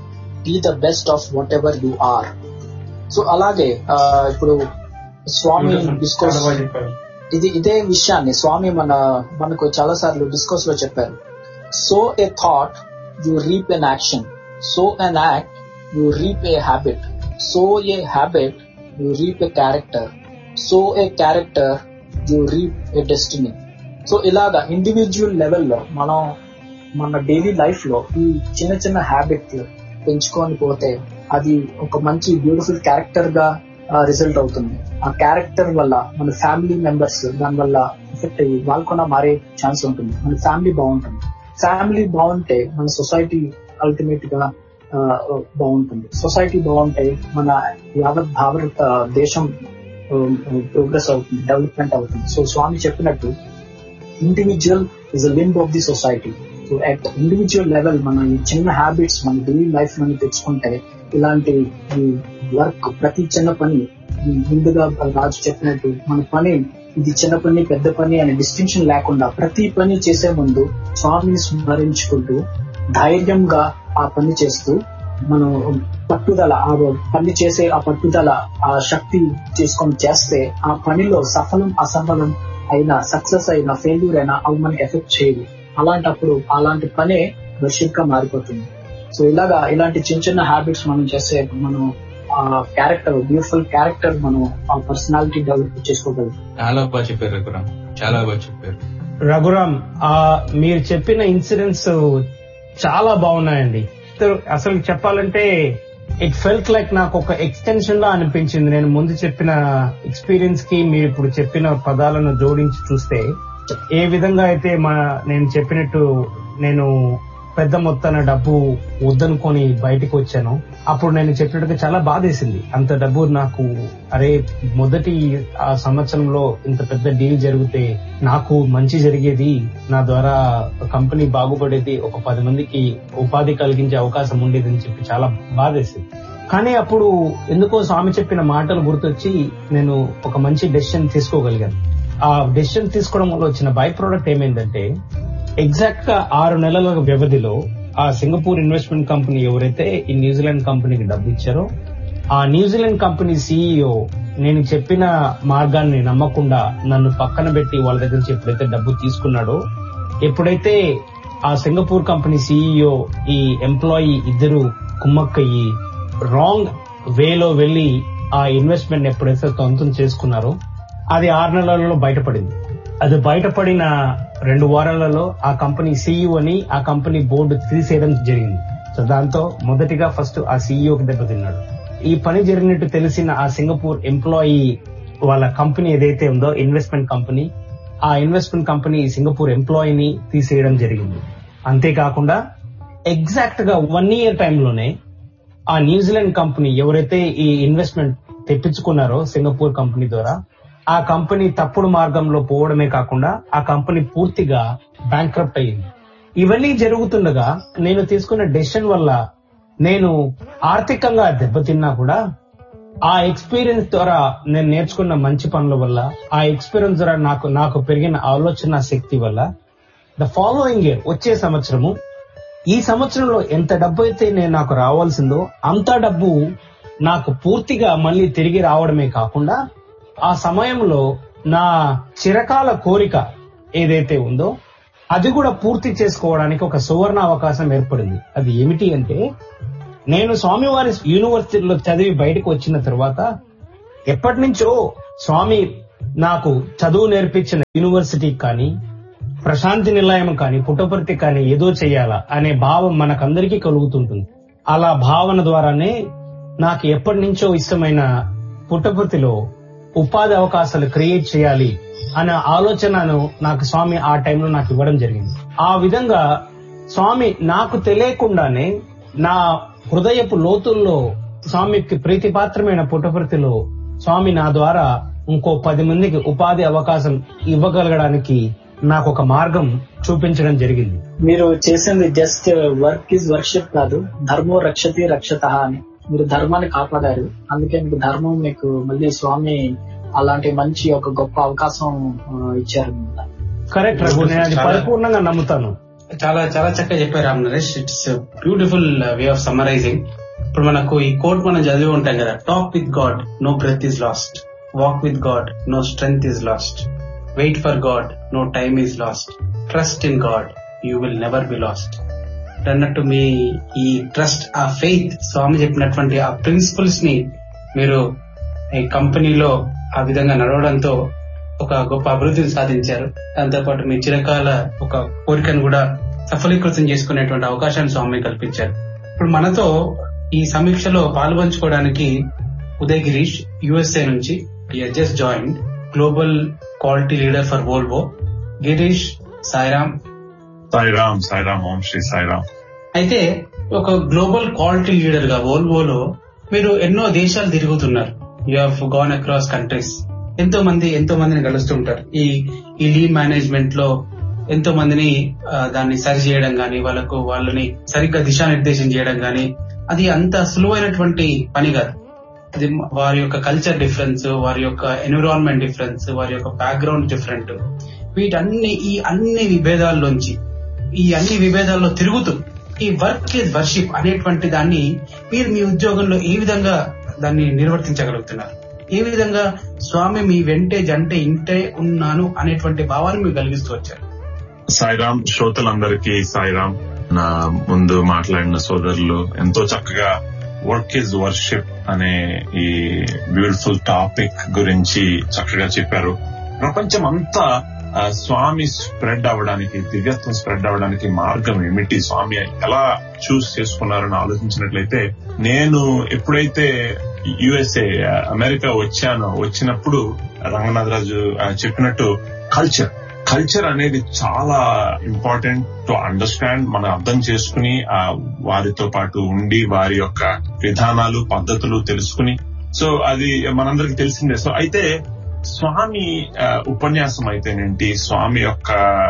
be the best of whatever you are so అలాగే ఆ, ఇప్పుడు స్వామి డిస్కోర్స్ చాలా బాగా చెప్పారు ఇది ఇదే విషయాన్ని స్వామి మన మనకు చాలా సార్లు డిస్కోర్స్ లో చెప్పారు so a thought you reap an action so an act you reap a habit so a habit you reap a character so a character you reap a destiny so ఇలాగా ఇండివిజువల్ లెవెల్లో మనం మన daily life లో ఈ చిన్న చిన్న habit పెంచుకొని పోతే అది ఒక మంచి బ్యూటిఫుల్ క్యారెక్టర్ గా రిజల్ట్ అవుతుంది ఆ క్యారెక్టర్ వల్ల మన ఫ్యామిలీ మెంబర్స్ దాని వల్ల ఎఫెక్ట్ అయ్యి వాళ్ళు కూడా మారే ఛాన్స్ ఉంటుంది మన ఫ్యామిలీ బాగుంటుంది ఫ్యామిలీ బాగుంటే మన సొసైటీ అల్టిమేట్ గా ఆ, బాగుంటుంది సొసైటీ బాగుంటే మన యావత్ భారత దేశం ప్రోగ్రెస్ అవుతుంది డెవలప్మెంట్ అవుతుంది సో స్వామి చెప్పినట్టు individual is a limb of the society so at individual level మన ఈ చిన్న హ్యాబిట్స్ మన డైలీ లైఫ్ మనం తెచ్చుకుంటే ఇలాంటి వర్క్ ప్రతి చిన్న పని ఈ ముందుగా రాజు చెప్పినట్టు మన పని ఇది చిన్న పని పెద్ద పని అనే డిస్టింక్షన్ లేకుండా ప్రతి పని చేసే ముందు స్వామిని స్మరించుకుంటూ ధైర్యంగా ఆ పని చేస్తూ మనం పట్టుదల ఆ పని చేసే ఆ పట్టుదల ఆ శక్తి చేసుకొని చేస్తే ఆ పనిలో సఫలం అసఫలం అయినా సక్సెస్ అయినా ఫెయిల్యూర్ అయినా అవి మనకి ఎఫెక్ట్ చేయదు అలాంటప్పుడు అలాంటి పనే వర్షిప్ గా మారిపోతుంది సో ఇలాగా ఇలాంటి చిన్న చిన్న హ్యాబిట్స్ మనం చేస్తే మనం ఆ క్యారెక్టర్ బ్యూటిఫుల్ క్యారెక్టర్ మనం ఆ పర్సనాలిటీ డెవలప్ చేసుకోగలం చాలా బాగా చెప్పారు రఘురామ్ చాలా బాగా చెప్పారు రఘురామ్ ఆ మీరు చెప్పిన ఇన్సిడెంట్స్ చాలా బాగున్నాయండి అసలు- అసలు చెప్పాలంటే ఇట్ ఫెల్ట్ లైక్ నాకు ఒక ఎక్స్టెన్షన్ లా అనిపించింది నేను ముందు చెప్పిన ఎక్స్పీరియన్స్ కి మీరు ఇప్పుడు చెప్పిన పదాలను జోడించి చూస్తే ఏ విధంగా అయితే మా నేను చెప్పినట్టు నేను పెద్ద మొత్తాన డబ్బు వద్దనుకొని బయటకు వచ్చాను అప్పుడు నేను చెప్పినట్టుగా చాలా బాధేసింది అంత డబ్బు నాకు అరే మొదటి ఆ సంవత్సరంలో ఇంత పెద్ద డీల్ జరిగితే నాకు మంచి జరిగేది నా ద్వారా కంపెనీ బాగుపడేది ఒక పది మందికి ఉపాధి కలిగించే అవకాశం ఉండేది అని చెప్పి చాలా బాధేసింది కానీ అప్పుడు ఎందుకో స్వామి చెప్పిన మాటలు గుర్తొచ్చి నేను ఒక మంచి డెసిషన్ తీసుకోగలిగాను ఆ డెసిషన్ తీసుకోవడం వల్ల వచ్చిన బై ప్రోడక్ట్ ఏమైందంటే ఎగ్జాక్ట్ గా ఆరు నెలల వ్యవధిలో ఆ సింగపూర్ ఇన్వెస్ట్మెంట్ కంపెనీ ఎవరైతే ఈ న్యూజిలాండ్ కంపెనీకి డబ్బు ఇచ్చారో ఆ న్యూజిలాండ్ కంపెనీ సీఈఓ నేను చెప్పిన మార్గాన్ని నమ్మకుండా నన్ను పక్కన పెట్టి వాళ్ళ దగ్గర నుంచి ఎప్పుడైతే డబ్బు తీసుకున్నాడో ఎప్పుడైతే ఆ సింగపూర్ కంపెనీ సీఈఓ ఈ ఎంప్లాయీ ఇద్దరు కుమ్మక్కయ్యి రాంగ్ వేలో వెళ్లి ఆ ఇన్వెస్ట్మెంట్ ఎప్పుడైతే సొంతం చేసుకున్నారో అది ఆరు నెలలలో బయటపడింది అది బయటపడిన రెండు వారాలలో ఆ కంపెనీ సీఈఓని ఆ కంపెనీ బోర్డు తీసేయడం జరిగింది సో దాంతో మొదటిగా ఫస్ట్ ఆ సీఈఓకి దెబ్బతిన్నాడు ఈ పని జరిగినట్టు తెలిసిన ఆ సింగపూర్ ఎంప్లాయీ వాళ్ళ కంపెనీ ఏదైతే ఉందో ఇన్వెస్ట్మెంట్ కంపెనీ ఆ ఇన్వెస్ట్మెంట్ కంపెనీ ఈ సింగపూర్ ఎంప్లాయీని తీసేయడం జరిగింది అంతేకాకుండా ఎగ్జాక్ట్ గా వన్ ఇయర్ టైంలోనే ఆ న్యూజిలాండ్ కంపెనీ ఎవరైతే ఈ ఇన్వెస్ట్మెంట్ తెప్పించుకున్నారో సింగపూర్ కంపెనీ ద్వారా ఆ కంపెనీ తప్పుడు మార్గంలో పోవడమే కాకుండా ఆ కంపెనీ పూర్తిగా బ్యాంక్రప్ట్ అయ్యింది ఇవన్నీ జరుగుతుండగా నేను తీసుకున్న డెసిషన్ వల్ల నేను ఆర్థికంగా దెబ్బతిన్నా కూడా ఆ ఎక్స్పీరియన్స్ ద్వారా నేను నేర్చుకున్న మంచి పనుల వల్ల ఆ ఎక్స్పీరియన్స్ ద్వారా నాకు నాకు పెరిగిన ఆలోచన శక్తి వల్ల ద ఫాలోయింగ్ ఇయర్ వచ్చే సంవత్సరము ఈ సంవత్సరంలో ఎంత డబ్బు అయితే నేను నాకు రావాల్సిందో అంత డబ్బు నాకు పూర్తిగా మళ్ళీ తిరిగి రావడమే కాకుండా ఆ సమయంలో నా చిరకాల కోరిక ఏదైతే ఉందో అది కూడా పూర్తి చేసుకోవడానికి ఒక సువర్ణ అవకాశం ఏర్పడింది అది ఏమిటి అంటే నేను స్వామివారి యూనివర్సిటీలో చదివి బయటకు వచ్చిన తర్వాత ఎప్పటి నుంచో స్వామి నాకు చదువు నేర్పించిన యూనివర్సిటీ కానీ ప్రశాంతి నిలయం కానీ పుట్టపర్తి కానీ ఏదో చెయ్యాలా అనే భావం మనకందరికీ కలుగుతుంటుంది అలా భావన ద్వారానే నాకు ఎప్పటి నుంచో ఇష్టమైన పుట్టపర్తిలో ఉపాధి అవకాశాలు క్రియేట్ చేయాలి అనే ఆలోచనను నాకు స్వామి ఆ టైంలో నాకు ఇవ్వడం జరిగింది ఆ విధంగా స్వామి నాకు తెలియకుండానే నా హృదయపు లోతుల్లో స్వామికి ప్రీతిపాత్రమైన పుట్టపర్తిలో స్వామి నా ద్వారా ఇంకో పది మందికి ఉపాధి అవకాశం ఇవ్వగలగడానికి నాకు ఒక మార్గం చూపించడం జరిగింది మీరు చేసింది జస్ట్ వర్క్ ఇస్ వర్షిప్ కాదు ధర్మో రక్షతి రక్షత అని మీరు ధర్మాన్ని కాపాడారు అందుకే మీకు ధర్మం మీకు మళ్ళీ స్వామి అలాంటి మంచి ఒక గొప్ప అవకాశం ఆ, ఇచ్చారు కరెక్ట్ రఘు నేను అది చాలా- పరిపూర్ణంగా నమ్ముతాను చాలా చాలా చక్కగా చెప్పారు Ram Naresh it's beautiful way of summarising ఇప్పుడు మనకు ఈ కోట్ మనం చదివి ఉంటాం కదా talk with God no breath is lost walk with God no strength is lost wait for God no time is lost trust in God you will never be lost అన్నట్టు మీ ఈ ట్రస్ట్ ఆ faith స్వామి చెప్పినటువంటి ఆ principles ని మీరు ఈ కంపెనీలో ఆ విధంగా నడవడంతో ఒక గొప్ప అభివృద్ధిని సాధించారు దాంతోపాటు మీ చిరకాల ఒక కోరికను కూడా సఫలీకృతం చేసుకునేటువంటి అవకాశాన్ని స్వామి కల్పించారు ఇప్పుడు మనతో ఈ సమీక్షలో పాల్పంచుకోవడానికి ఉదయ్ గిరీష్ యుఎస్ఏ నుంచి just join global quality leader for Volvo Girish Sairam Sairam Sairam Om Shri Sairam అయితే ఒక గ్లోబల్ క్వాలిటీ లీడర్ గా వోల్వోలో మీరు ఎన్నో దేశాలు తిరుగుతున్నారు you have gone across countries ఎంతో మంది ఎంతో మందిని కలుస్తుంటారు ఈ ఈ లీడ్ మేనేజ్మెంట్ లో ఎంతో మందిని ఆ, దాన్ని సరి చేయడం గాని వాళ్ళకు వాళ్ళని సరిగ్గా దిశానిర్దేశం చేయడం గాని అది అంత సులువైనటువంటి పని కాదు అది వారి యొక్క కల్చర్ డిఫరెన్స్ వారి యొక్క ఎన్విరాన్మెంట్ డిఫరెన్స్ వారి యొక్క బ్యాక్గ్రౌండ్ డిఫరెంట్ వీటన్ని ఈ అన్ని విభేదాల్లోంచి ఈ అన్ని విభేదాల్లో తిరుగుతూ ఈ వర్క్ ఇస్ వర్షిప్ అనేటువంటి దాన్ని మీరు మీ ఉద్యోగంలో ఏ విధంగా దాన్ని నిర్వర్తించగలుగుతున్నారు ఏ విధంగా స్వామి మీ వెంటే జంటే ఇంటే ఉన్నాను అనేటువంటి భావాన్ని మీరు కలిగిస్తూ వచ్చారు సాయిరామ్ శ్రోతలందరికీ సాయిరామ్ నా ముందు మాట్లాడిన సోదరులు ఎంతో చక్కగా వర్క్ ఇస్ వర్షిప్ అనే ఈ బ్యూటిఫుల్ టాపిక్ గురించి చక్కగా చెప్పారు ప్రపంచం అంతా ఆ, స్వామి స్ప్రెడ్ అవ్వడానికి దివ్యత్వం స్ప్రెడ్ అవ్వడానికి మార్గం ఏమిటి స్వామి ఎలా చూస్ చేసుకున్నారని ఆలోచించినట్లయితే నేను ఎప్పుడైతే యుఎస్ఏ అమెరికా వచ్చానో వచ్చినప్పుడు రంగనాథరాజు ఆ, చెప్పినట్టు కల్చర్ కల్చర్ అనేది చాలా ఇంపార్టెంట్ టు అండర్స్టాండ్ మనం అర్థం చేసుకుని ఆ వారితో పాటు ఉండి వారి యొక్క విధానాలు పద్ధతులు తెలుసుకుని సో అది మనందరికి తెలిసిందే సో అయితే స్వామి ఆ, ఉపన్యాసం అయితేనేంటి స్వామి యొక్క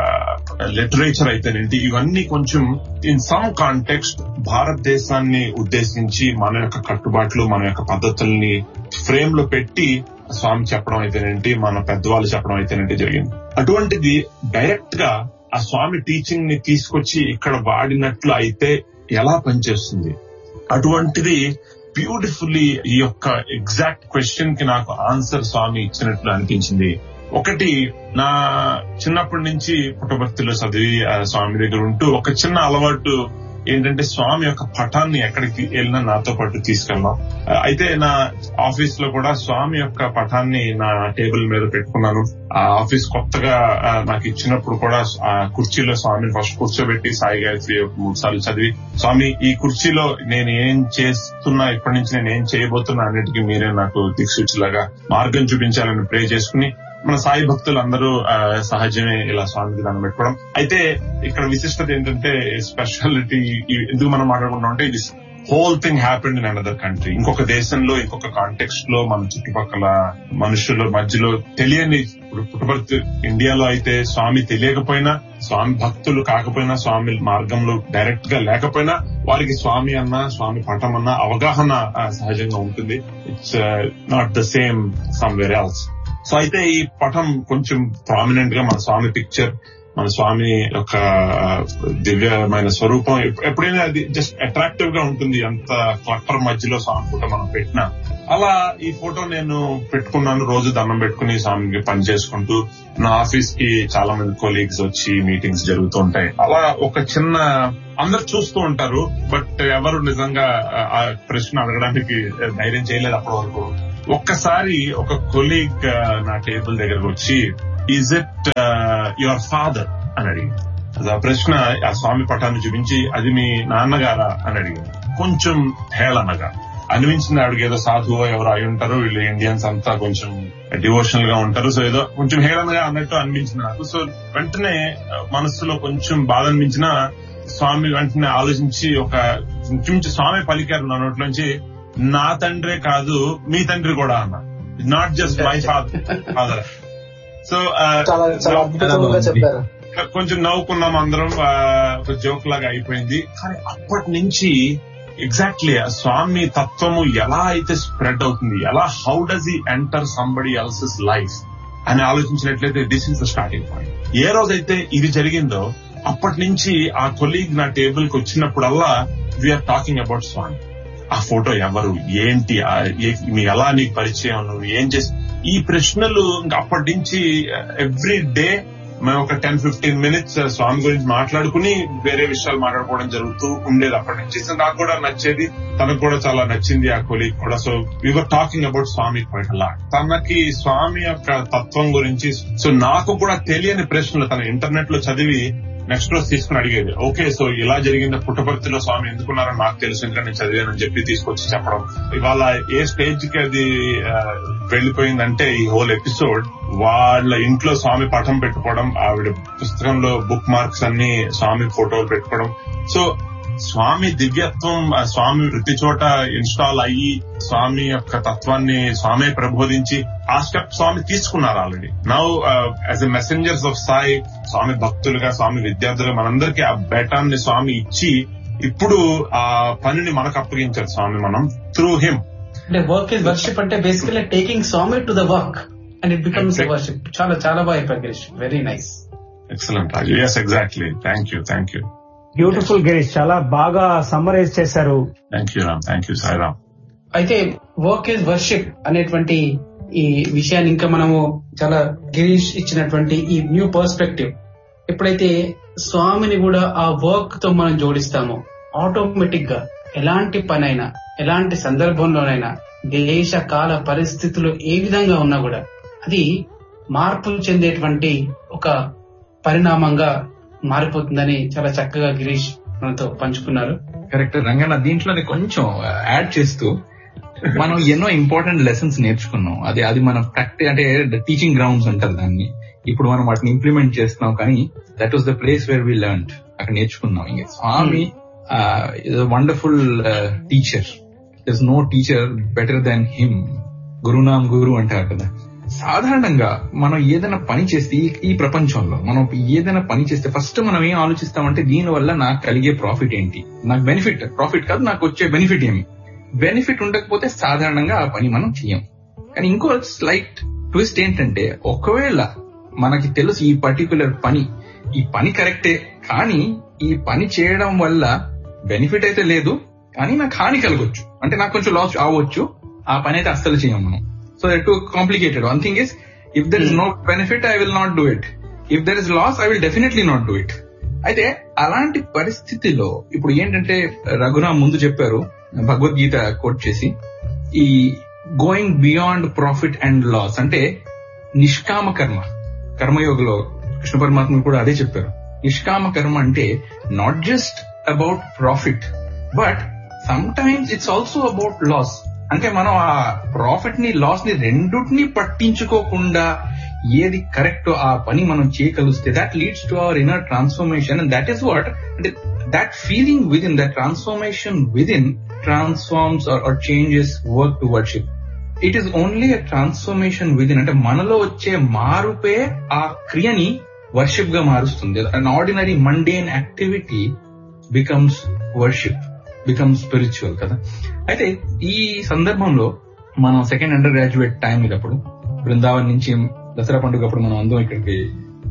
లిటరేచర్ అయితేనేంటి ఇవన్నీ కొంచెం ఇన్ సమ్ కాంటెక్స్ట్ భారతదేశాన్ని ఉద్దేశించి మన యొక్క కట్టుబాట్లు మన యొక్క పద్ధతుల్ని ఫ్రేమ్ లో పెట్టి స్వామి చెప్పడం అయితేనేంటి మన పెద్దవాళ్ళు చెప్పడం అయితేనేంటి జరిగింది అటువంటిది డైరెక్ట్ గా ఆ స్వామి టీచింగ్ ని తీసుకొచ్చి ఇక్కడ వాడినట్లు అయితే ఎలా పనిచేస్తుంది అటువంటిది బ్యూటిఫుల్లీ ఈ యొక్క ఎగ్జాక్ట్ క్వశ్చన్ కి నాకు ఆన్సర్ స్వామి ఇచ్చినట్లు అనిపించింది ఒకటి నా చిన్నప్పటి నుంచి పుట్టభర్తిలో చదివి ఆ స్వామి దగ్గర ఉంటూ ఒక చిన్న అలవాటు ఏంటంటే స్వామి యొక్క పటాన్ని ఎక్కడికి వెళ్ళినా నాతో పాటు తీసుకెళ్ళాం ఆ, అయితే నా ఆఫీస్ లో కూడా స్వామి యొక్క పటాన్ని నా టేబుల్ మీద పెట్టుకున్నాను ఆ ఆఫీస్ కొత్తగా ఆ, నాకు ఇచ్చినప్పుడు కూడా ఆ కుర్చీలో స్వామిని ఫస్ట్ కూర్చోబెట్టి సాయి గాయత్రి ఒక మూడు సార్లు చదివి స్వామి ఈ కుర్చీలో నేను ఏం చేస్తున్నా ఇప్పటి నుంచి నేను ఏం చేయబోతున్నా అన్నిటికీ మీరే నాకు దిక్సూచిలాగా మార్గం చూపించాలని ప్రే చేసుకుని మన సాయి భక్తులు అందరూ ఆ, సహజమే ఇలా స్వామికి దాన్ని పెట్టుకోవడం అయితే ఇక్కడ విశిష్టత ఏంటంటే స్పెషాలిటీ ఎందుకు మనం మాట్లాడుకుంటాం అంటే ఇది whole thing happened in another country ఇంకొక దేశంలో ఇంకొక కాంటెక్స్ట్ లో మన చుట్టుపక్కల మనుషుల మధ్యలో తెలియని ఇప్పుడు పుట్టపర్తి ఇండియాలో అయితే స్వామి తెలియకపోయినా స్వామి భక్తులు కాకపోయినా స్వామి మార్గంలో డైరెక్ట్ గా లేకపోయినా వారికి స్వామి అన్న స్వామి పటం అన్న అవగాహన ఆ, సహజంగా ఉంటుంది it's not the same somewhere else so అయితే ఈ పటం కొంచెం ప్రామినెంట్ గా మన స్వామి పిక్చర్ మన స్వామి యొక్క దివ్యమైన స్వరూపం ఎప్- ఎప్పుడైనా అది జస్ట్ అట్రాక్టివ్ గా ఉంటుంది అంత క్లట్టర్ మధ్యలో స్వామి ఫోటో మనం పెట్టినా అలా ఈ ఫోటో నేను పెట్టుకున్నాను రోజు దండం పెట్టుకుని స్వామికి పని చేసుకుంటూ నా ఆఫీస్ కి చాలా మంది కొలీగ్స్ వచ్చి మీటింగ్స్ జరుగుతూ ఉంటాయి అలా ఒక చిన్న అందరు చూస్తూ ఉంటారు బట్ ఎవరు నిజంగా ఆ- ఆ ప్రశ్న అడగడానికి ధైర్యం చేయలేదు అప్పటి వరకు ఒక్కసారి ఒక కొలీగ్ నా టేబుల్ దగ్గరకు వచ్చి ఈజ్ ఇట్ యువర్ ఫాదర్ అని అడిగింది అది ఆ ప్రశ్న ఆ స్వామి పటాన్ని చూపించి అది మీ నాన్నగారా అని అడిగింది కొంచెం హేళనగా అనిపించింది ఆవిడకి ఏదో సాధువో ఎవరో అయి ఉంటారు వీళ్ళు ఇండియన్స్ అంతా కొంచెం డివోషనల్ గా ఉంటారు సో ఏదో కొంచెం హేళనగా అన్నట్టు అనిపించింది నాకు సో వెంటనే ఆ, మనస్సులో కొంచెం బాధ అనిపించిన స్వామి వెంటనే ఆలోచించి ఒక ఇంచుమించు స్వామి పలికారు నా నోట్లోంచి నా తండ్రే కాదు మీ తండ్రి కూడా అన్న not just my father father so చాలా చాలా అద్భుతంగా చెప్పారు కొంచెం నవ్వుకున్నాం అందరం ఆ, ఒక జోక్ లాగా అయిపోయింది కానీ అప్పటి నుంచి ఎగ్జాక్ట్లీ ఆ స్వామి తత్వము ఎలా అయితే స్ప్రెడ్ అవుతుంది ఎలా హౌ డస్ ఈ ఎంటర్ సంబడి ఎల్సెస్ లైఫ్ అని ఆలోచించినట్లయితే this is the starting point ఏ రోజైతే ఇది జరిగిందో అప్పటి నుంచి ఆ కొలీగ్ నా టేబుల్ కి వచ్చినప్పుడల్లా వీఆర్ టాకింగ్ అబౌట్ స్వామి ఆ ఫోటో ఎవరు ఏంటి ఆ ఏ- మీ ఎలా నీకు పరిచయం నువ్వు ఏం చేసి ఈ ప్రశ్నలు ఇంకా అప్పటి నుంచి ఎవ్రీ డే మేము ఒక టెన్ ఫిఫ్టీన్ మినిట్స్ స్వామి గురించి మాట్లాడుకుని వేరే విషయాలు మాట్లాడుకోవడం జరుగుతూ ఉండేది అప్పటి నుంచి సో నాకు కూడా నచ్చేది తనకు కూడా చాలా నచ్చింది ఆ కొలీగ్ కూడా so we are talking about Swami quite అలా తనకి స్వామి యొక్క తత్వం గురించి సో నాకు కూడా తెలియని ప్రశ్నలు తన ఇంటర్నెట్ లో చదివి నెక్స్ట్ రోజు తీసుకుని అడిగేది ఓకే సో ఇలా జరిగింది పుట్టపర్తిలో స్వామి ఎందుకున్నారని నాకు తెలుసు ఎందుకంటే నేను చదివానని చెప్పి తీసుకొచ్చి చెప్పడం ఇవాళ ఏ స్టేజ్ కి అది ఆ, వెళ్ళిపోయిందంటే ఈ హోల్ ఎపిసోడ్ వాళ్ళ ఇంట్లో స్వామి పటం పెట్టుకోవడం ఆవిడ పుస్తకంలో బుక్ మార్క్స్ అన్ని స్వామి ఫోటోలు పెట్టుకోవడం సో స్వామి దివ్యత్వం ఆ స్వామి ప్రతి చోట ఇన్స్టాల్ అయ్యి స్వామి యొక్క తత్వాన్ని స్వామి ప్రబోధించి ఆ స్టెప్ స్వామి తీసుకున్నారు already now as a messengers of Sai Swami భక్తులుగా స్వామి విద్యార్థులుగా మనందరికీ ఆ బేటాన్ని స్వామి ఇచ్చి ఇప్పుడు ఆ పనిని మనకు అప్పగించారు స్వామి మనం త్రూ హిమ్ అంటే వర్క్ ఇస్ వర్షిప్ అంటే basically taking Swami to the work and it becomes Exactly. Worship చాలా చాలా బాగా చెప్పారు Girish very nice excellent Raju yes exactly thank you thank you beautiful Girish చాలా బాగా సమ్మరైజ్ చేశారు thank you Ram thank you Sairam అయితే వర్క్ ఇస్ వర్షిప్ అనేటువంటి ఈ విషయాన్ని ఇంకా మనము చాలా గిరీష్ ఇచ్చినటువంటి ఈ న్యూ పర్స్పెక్టివ్ ఎప్పుడైతే స్వామిని కూడా ఆ వర్క్ తో మనం జోడిస్తామో ఆటోమేటిక్ గా ఎలాంటి పనైనా ఎలాంటి సందర్భంలోనైనా దేశ కాల పరిస్థితులు ఏ విధంగా ఉన్నా కూడా అది మార్పు చెందేటువంటి ఒక పరిణామంగా మారిపోతుందని చాలా చక్కగా గిరీష్ మనతో పంచుకున్నారు కరెక్ట్ రంగన్న దీంట్లోనే కొంచెం యాడ్ చేస్తూ మనం ఎన్నో ఇంపార్టెంట్ లెసన్స్ నేర్చుకున్నాం అది అది మన ప్రాక్టి అంటే టీచింగ్ గ్రౌండ్స్ అంటారు దాన్ని ఇప్పుడు మనం వాటిని ఇంప్లిమెంట్ చేస్తున్నాం కానీ that was the place where we learn అక్కడ నేర్చుకున్నాం ఇంకా Swami wonderful teacher there no teacher better than him గురునామ్ గురు అంటారు కదా సాధారణంగా మనం ఏదైనా పని చేస్తే ఈ- ఈ ప్రపంచంలో మనం ఏదైనా పని చేస్తే ఫస్ట్ మనం ఏం ఆలోచిస్తామంటే దీని వల్ల నాకు కలిగే ప్రాఫిట్ ఏంటి నాకు బెనిఫిట్ ప్రాఫిట్ కాదు నాకు వచ్చే బెనిఫిట్ ఏమి బెనిఫిట్ ఉండకపోతే సాధారణంగా ఆ పని మనం చెయ్యం కానీ ఇంకో స్లైట్ ట్విస్ట్ ఏంటంటే ఒకవేళ మనకి తెలుసు ఈ పర్టికులర్ పని ఈ పని కరెక్టే కానీ ఈ పని చేయడం వల్ల బెనిఫిట్ అయితే లేదు కానీ నాకు హాని కలగొచ్చు అంటే నాకు కొంచెం లాస్ అవ్వచ్చు ఆ పని అయితే అస్సలు చేయం మనం so that too complicated one thing is if there is no benefit I will not do it if there is loss I will definitely not do it అయితే అలాంటి పరిస్థితిలో ఇప్పుడు ఏంటంటే రఘురామ్ ముందు చెప్పారు భగవద్గీత కోట్ చేసి ఈ going beyond profit and loss అంటే నిష్కామ కర్మ కర్మయోగలో కృష్ణ పరమాత్మ కూడా అదే చెప్పారు నిష్కామ కర్మ అంటే not just about profit but sometimes it's also about loss అంటే మనం ఆ ప్రాఫిట్ ని లాస్ ని రెండుటిని పట్టించుకోకుండా ఏది కరెక్ట్ ఆ పని మనం చేయగలిస్తే that leads to our inner transformation and that is what అంటే that feeling within that transformation within transforms or changes work to worship it is only a transformation within అంటే మనలో వచ్చే మార్పే ఆ క్రియని worship గా మారుస్తుంది an ordinary mundane activity becomes worship becomes spiritual కదా అయితే ఈ సందర్భంలో మనం సెకండ్ అండర్ గ్రాడ్యుయేట్ టైం ఇదప్పుడు బృందావన్ నుంచి దసరా పండుగ అప్పుడు మనం అందరం ఇక్కడికి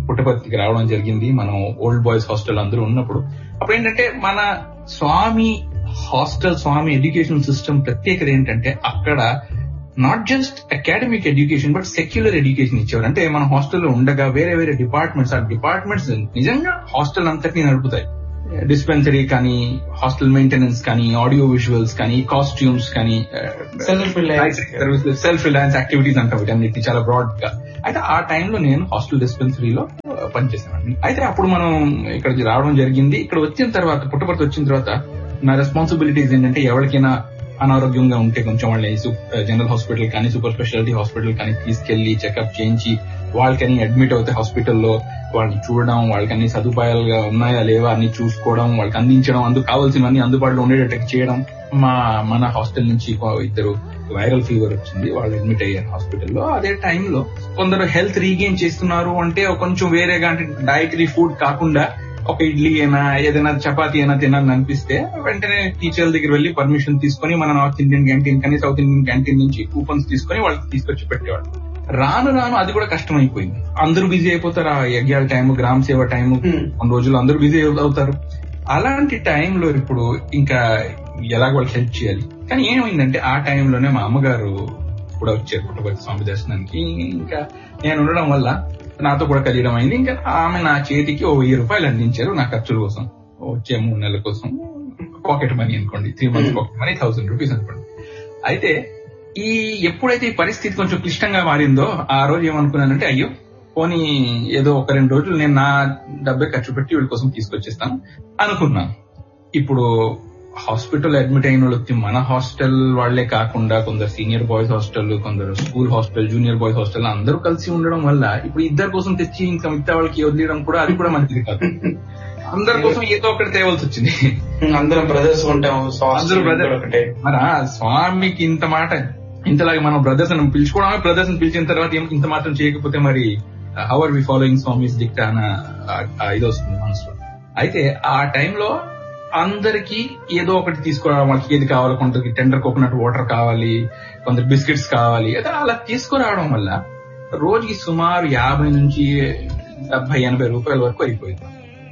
పుట్టపర్తికి రావడం జరిగింది మనం ఓల్డ్ బాయ్స్ హాస్టల్ అందరూ ఉన్నప్పుడు అప్పుడు ఏంటంటే మన Swami hostel Swami education system ప్రత్యేకత ఏంటంటే అక్కడ not just academic education but secular education ఇచ్చేవారు అంటే మన హాస్టల్లో ఉండగా వేరే వేరే డిపార్ట్మెంట్స్ ఆ డిపార్ట్మెంట్స్ నిజంగా హాస్టల్ అంతటినీ నడుపుతాయి డిస్పెన్సరీ కానీ హాస్టల్ మెయింటెనెన్స్ కానీ ఆడియో విజువల్స్ కానీ కాస్ట్యూమ్స్ కానీ self services self reliance activities అంటాం వీటన్నిటి చాలా బ్రాడ్ గా అయితే ఆ టైంలో నేను హాస్టల్ డిస్పెన్సరీలో పనిచేశాను అయితే అప్పుడు మనం ఇక్కడికి రావడం జరిగింది ఇక్కడ వచ్చిన తర్వాత పుట్టపర్తి వచ్చిన తర్వాత నా రెస్పాన్సిబిలిటీస్ ఏంటంటే ఎవరికైనా అనారోగ్యంగా ఉంటే కొంచెం వాళ్ళని జనరల్ హాస్పిటల్ కానీ సూపర్ స్పెషాలిటీ హాస్పిటల్ కానీ తీసుకెళ్లి చెకప్ చేయించి వాళ్ళకని అడ్మిట్ అవుతే హాస్పిటల్లో వాళ్ళని చూడడం వాళ్ళకన్ని సదుపాయాలుగా ఉన్నాయా లేవా అన్ని చూసుకోవడం వాళ్ళకి అందించడం అందుకు కావాల్సినవన్నీ అందుబాటులో ఉండేటట్టు చేయడం మా మన హాస్టల్ నుంచి ఇద్దరు వైరల్ ఫీవర్ వచ్చింది వాళ్ళు అడ్మిట్ అయ్యారు హాస్పిటల్లో అదే టైంలో కొందరు హెల్త్ రీగెయిన్ చేస్తున్నారు అంటే కొంచెం వేరేగా అంటే డైటరీ ఫుడ్ కాకుండా ఒక ఇడ్లీ అయినా ఏదైనా చపాతీ అయినా తినాలని అనిపిస్తే వెంటనే టీచర్ల దగ్గర వెళ్ళి పర్మిషన్ తీసుకొని మన నార్త్ ఇండియన్ క్యాంటీన్ కానీ సౌత్ ఇండియన్ క్యాంటీన్ నుంచి కూపన్స్ తీసుకొని వాళ్ళకి తీసుకొచ్చి పెట్టేవాళ్ళు రాను రాను అది కూడా కష్టం అయిపోయింది అందరూ బిజీ అయిపోతారు ఆ యజ్ఞాల టైం గ్రామ సేవ టైం కొన్ని రోజులు అందరూ బిజీ అవుతారు అలాంటి టైంలో ఇప్పుడు ఇంకా ఎలాగ వాళ్ళకి హెల్ప్ చేయాలి కానీ ఏమైందంటే ఆ టైంలోనే మా అమ్మగారు కూడా వచ్చారు పుట్టపర్తి స్వామి దర్శనానికి ఇంకా నేను ఉండడం వల్ల నాతో కూడా కలియడం అయింది ఇంకా ఆమె నా చేతికి ఓ వెయ్యి రూపాయలు అందించారు నా ఖర్చుల కోసం వచ్చే మూడు నెలల కోసం పాకెట్ మనీ అనుకోండి three months pocket money thousand rupees అనుకోండి అయితే ఈ ఎప్పుడైతే ఈ పరిస్థితి కొంచెం క్లిష్టంగా మారిందో ఆ రోజు ఏమనుకున్నానంటే అయ్యో పోనీ ఏదో ఒక రెండు రోజులు నేను నా డబ్బే ఖర్చు పెట్టి వీళ్ళ కోసం తీసుకొచ్చేస్తాను అనుకున్నాను ఇప్పుడు హాస్పిటల్ అడ్మిట్ అయిన వాళ్ళకి మన హాస్టల్ వాళ్లే కాకుండా కొందరు సీనియర్ బాయ్స్ హాస్టల్ కొందరు school hostel junior boys hostel అందరూ కలిసి ఉండడం వల్ల ఇప్పుడు ఇద్దరు కోసం తెచ్చి ఇంకా మిగతా వాళ్ళకి వదిలేయడం కూడా అది కూడా మంచిది కాదు అందరి కోసం ఏదో ఒకటి తేవాల్సి వచ్చింది అందరం బ్రదర్స్ ఉంటాం అందరూ బ్రదర్ ఒకటే మన స్వామికి ఇంత మాట ఇంతలాగా మనం బ్రదర్స్ అని పిలుచుకోవడమే బ్రదర్స్ అని పిలిచిన తర్వాత ఇంత మాత్రం చేయకపోతే మరి how are we following Swami's dicta అన్న ఇది వస్తుంది మనసులో అయితే ఆ టైంలో అందరికి ఏదో ఒకటి తీసుకురావడం వాళ్ళకి ఏది కావాలి కొందరికి టెండర్ కోకోనట్ వాటర్ కావాలి కొందరు బిస్కెట్స్ కావాలి అయితే అలా తీసుకురావడం వల్ల రోజుకి సుమారు యాభై నుంచి డెబ్బై ఎనభై రూపాయల వరకు అయిపోయింది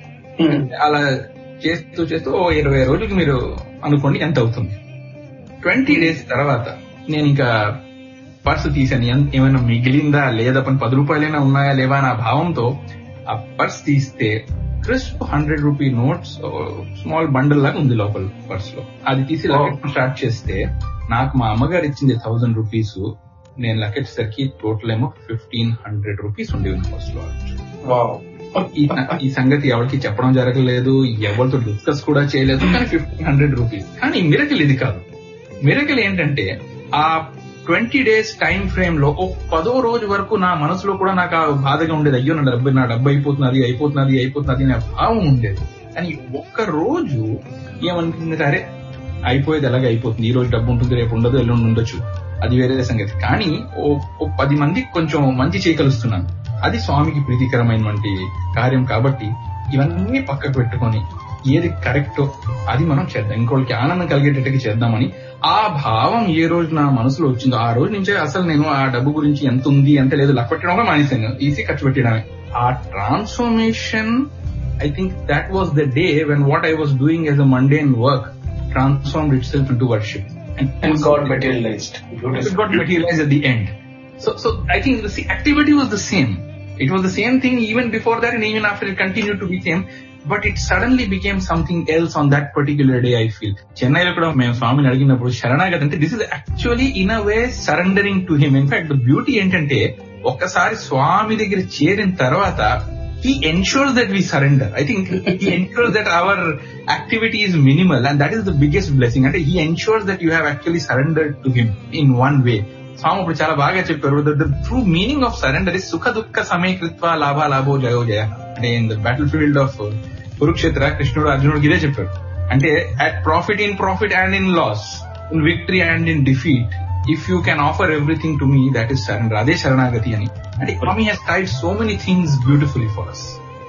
అలా చేస్తూ చేస్తూ ఓ ఇరవై రోజులకి మీరు అనుకోండి ఎంత అవుతుంది ట్వంటీ డేస్ తర్వాత నేను ఇంకా పర్సు తీసాను ఏమైనా మిగిలిందా లేదా పని పది రూపాయలైనా ఉన్నాయా లేవా నా భావంతో ఆ పర్స్ తీస్తే crisp hundred rupee notes small bundle లాగా ఉంది లోపల పర్స్ లో అది తీసి లకెట్ స్టార్ట్ చేస్తే నాకు మా అమ్మగారు ఇచ్చింది థౌసండ్ రూపీస్ నేను లకెట్సరికి టోటల్ ఏమో ఫిఫ్టీన్ హండ్రెడ్ రూపీస్ ఉండేవి పర్స్ లో ఈ సంగతి ఎవరికి చెప్పడం జరగలేదు ఎవరితో డిస్కస్ కూడా చేయలేదు కానీ ఫిఫ్టీన్ హండ్రెడ్ రూపీస్ కానీ మిరకల్ ఇది కాదు మిరకల్ ఏంటంటే ఆ ట్వంటీ డేస్ టైం ఫ్రేమ్ లో ఒక పదో రోజు వరకు నా మనసులో కూడా నాకు ఆ బాధగా ఉండేది అయ్యో నా డబ్బు నా డబ్బు అయిపోతున్నది అయిపోతున్నది అయిపోతున్నది అనే భావం ఉండేది కానీ ఒక్క రోజు ఏమనిపించింది సరే అయిపోయేది ఎలాగ అయిపోతుంది ఈ రోజు డబ్బు ఉంటుంది రేపు ఉండదు ఎల్లుండి ఉండొచ్చు అది వేరే సంగతి కానీ ఓ పది మందికి కొంచెం మంచి చేయగలుస్తున్నాను అది స్వామికి ప్రీతికరమైనటువంటి కార్యం కాబట్టి ఇవన్నీ పక్కకు పెట్టుకొని ఏది కరెక్టో అది మనం చేద్దాం ఇంకోళ్ళకి ఆనందం కలిగేటట్టుగా చేద్దామని ఆ భావం ఏ రోజు నా మనసులో వచ్చిందో ఆ రోజు నుంచే అసలు నేను ఆ డబ్బు గురించి ఎంత ఉంది ఎంత లేదు లెక్క పెట్టడం మానేశాను ఈజీ ఖర్చు పెట్టడమే ఆ transformation I think that was the day when what I was doing as a mundane work transformed itself into worship and got materialized. It got materialized at the end. So, so I think the activity was the same. It was the same thing even before that and even after it continued to be same. But it suddenly became something else on that particular day I feel చెన్నైలో కూడా మేము స్వామిని అడిగినప్పుడు శరణాగతి అంటే this is actually in a way surrendering to him in fact the beauty ఏంటంటే ఒక్కసారి స్వామి దగ్గర చేరిన తర్వాత he ensures that we surrender. I think he ensures that our activity is minimal and that is the biggest blessing. And he ensures that you have actually surrendered to him in one way. స్వామి ఇప్పుడు చాలా బాగా చెప్పారు the true meaning of surrender is సుఖ దుఃఖ సమీకృత్వ లాభ లాభో జయో జయ అంటే in the battlefield of Kurukshetra కృష్ణుడు అర్జునుడికి ఇదే చెప్పారు అంటే at profit in profit and in loss in victory and in defeat if you can offer everything to me that is surrender అదే శరణాగతి అని అంటే Swami he's tied so many things beautifully for us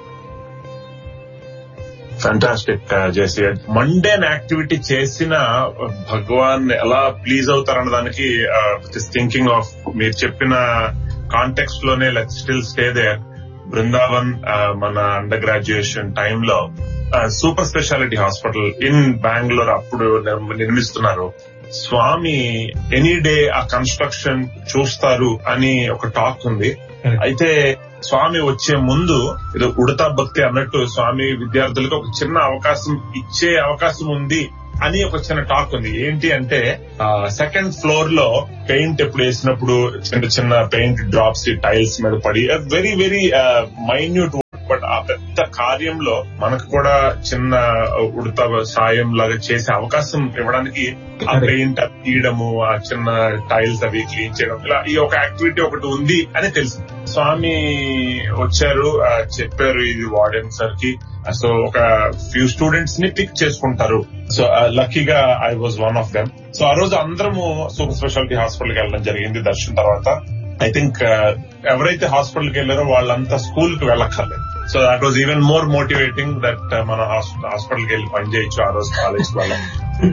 fantastic JC mundane activity చేసిన భగవాన్ ఎలా please అవుతారన్న దానికి thinking of మీరు చెప్పిన context లోనే let still stay the Brindavan ఆ, మన అండర్ గ్రాడ్యుయేషన్ టైంలో super speciality hospital in Bengaluru అప్పుడు నిర్- నిర్మిస్తున్నారు స్వామి ఎనీ డే ఆ కన్స్ట్రక్షన్ చూస్తారు అని ఒక టాక్ ఉంది అయితే స్వామి వచ్చే ముందు ఏదో ఉడతా భక్తి అన్నట్టు స్వామి విద్యార్థులకు ఒక చిన్న అవకాశం ఇచ్చే అవకాశం ఉంది అని ఒక చిన్న టాక్ ఉంది ఏంటి అంటే సెకండ్ ఫ్లోర్ లో పెయింట్ ఎప్పుడు వేసినప్పుడు చిన్న చిన్న పెయింట్ డ్రాప్స్ టైల్స్ మీద పడి వెరీ వెరీ మైన్యూట్ బట్ ఆ పెద్ద కార్యంలో మనకు కూడా చిన్న ఉడత సాయం లాగా చేసే అవకాశం ఇవ్వడానికి ఆ పెయింట్ తీయడము ఆ చిన్న టైల్స్ అవి క్లీన్ చేయడం ఇలా ఈ ఒక యాక్టివిటీ ఒకటి ఉంది అని తెలుసు స్వామి వచ్చారు ఆ, చెప్పారు ఇది వార్డెన్ సార్ కి సో ఒక ఫ్యూ స్టూడెంట్స్ ని పిక్ చేసుకుంటారు సో లక్కీగా I was one of them so ఆ రోజు అందరము సూపర్ స్పెషాలిటీ హాస్పిటల్ కి వెళ్ళడం జరిగింది దర్శనం తర్వాత ఐ థింక్ ఎవరైతే హాస్పిటల్ కి వెళ్ళారో వాళ్ళంతా స్కూల్ కి వెళ్ళక్కర్లేదు so that was even more motivating that మన హాస్పిటల్ కి వెళ్ళి పని చేయొచ్చు ఆ రోజు కాలేజ్ వాళ్ళం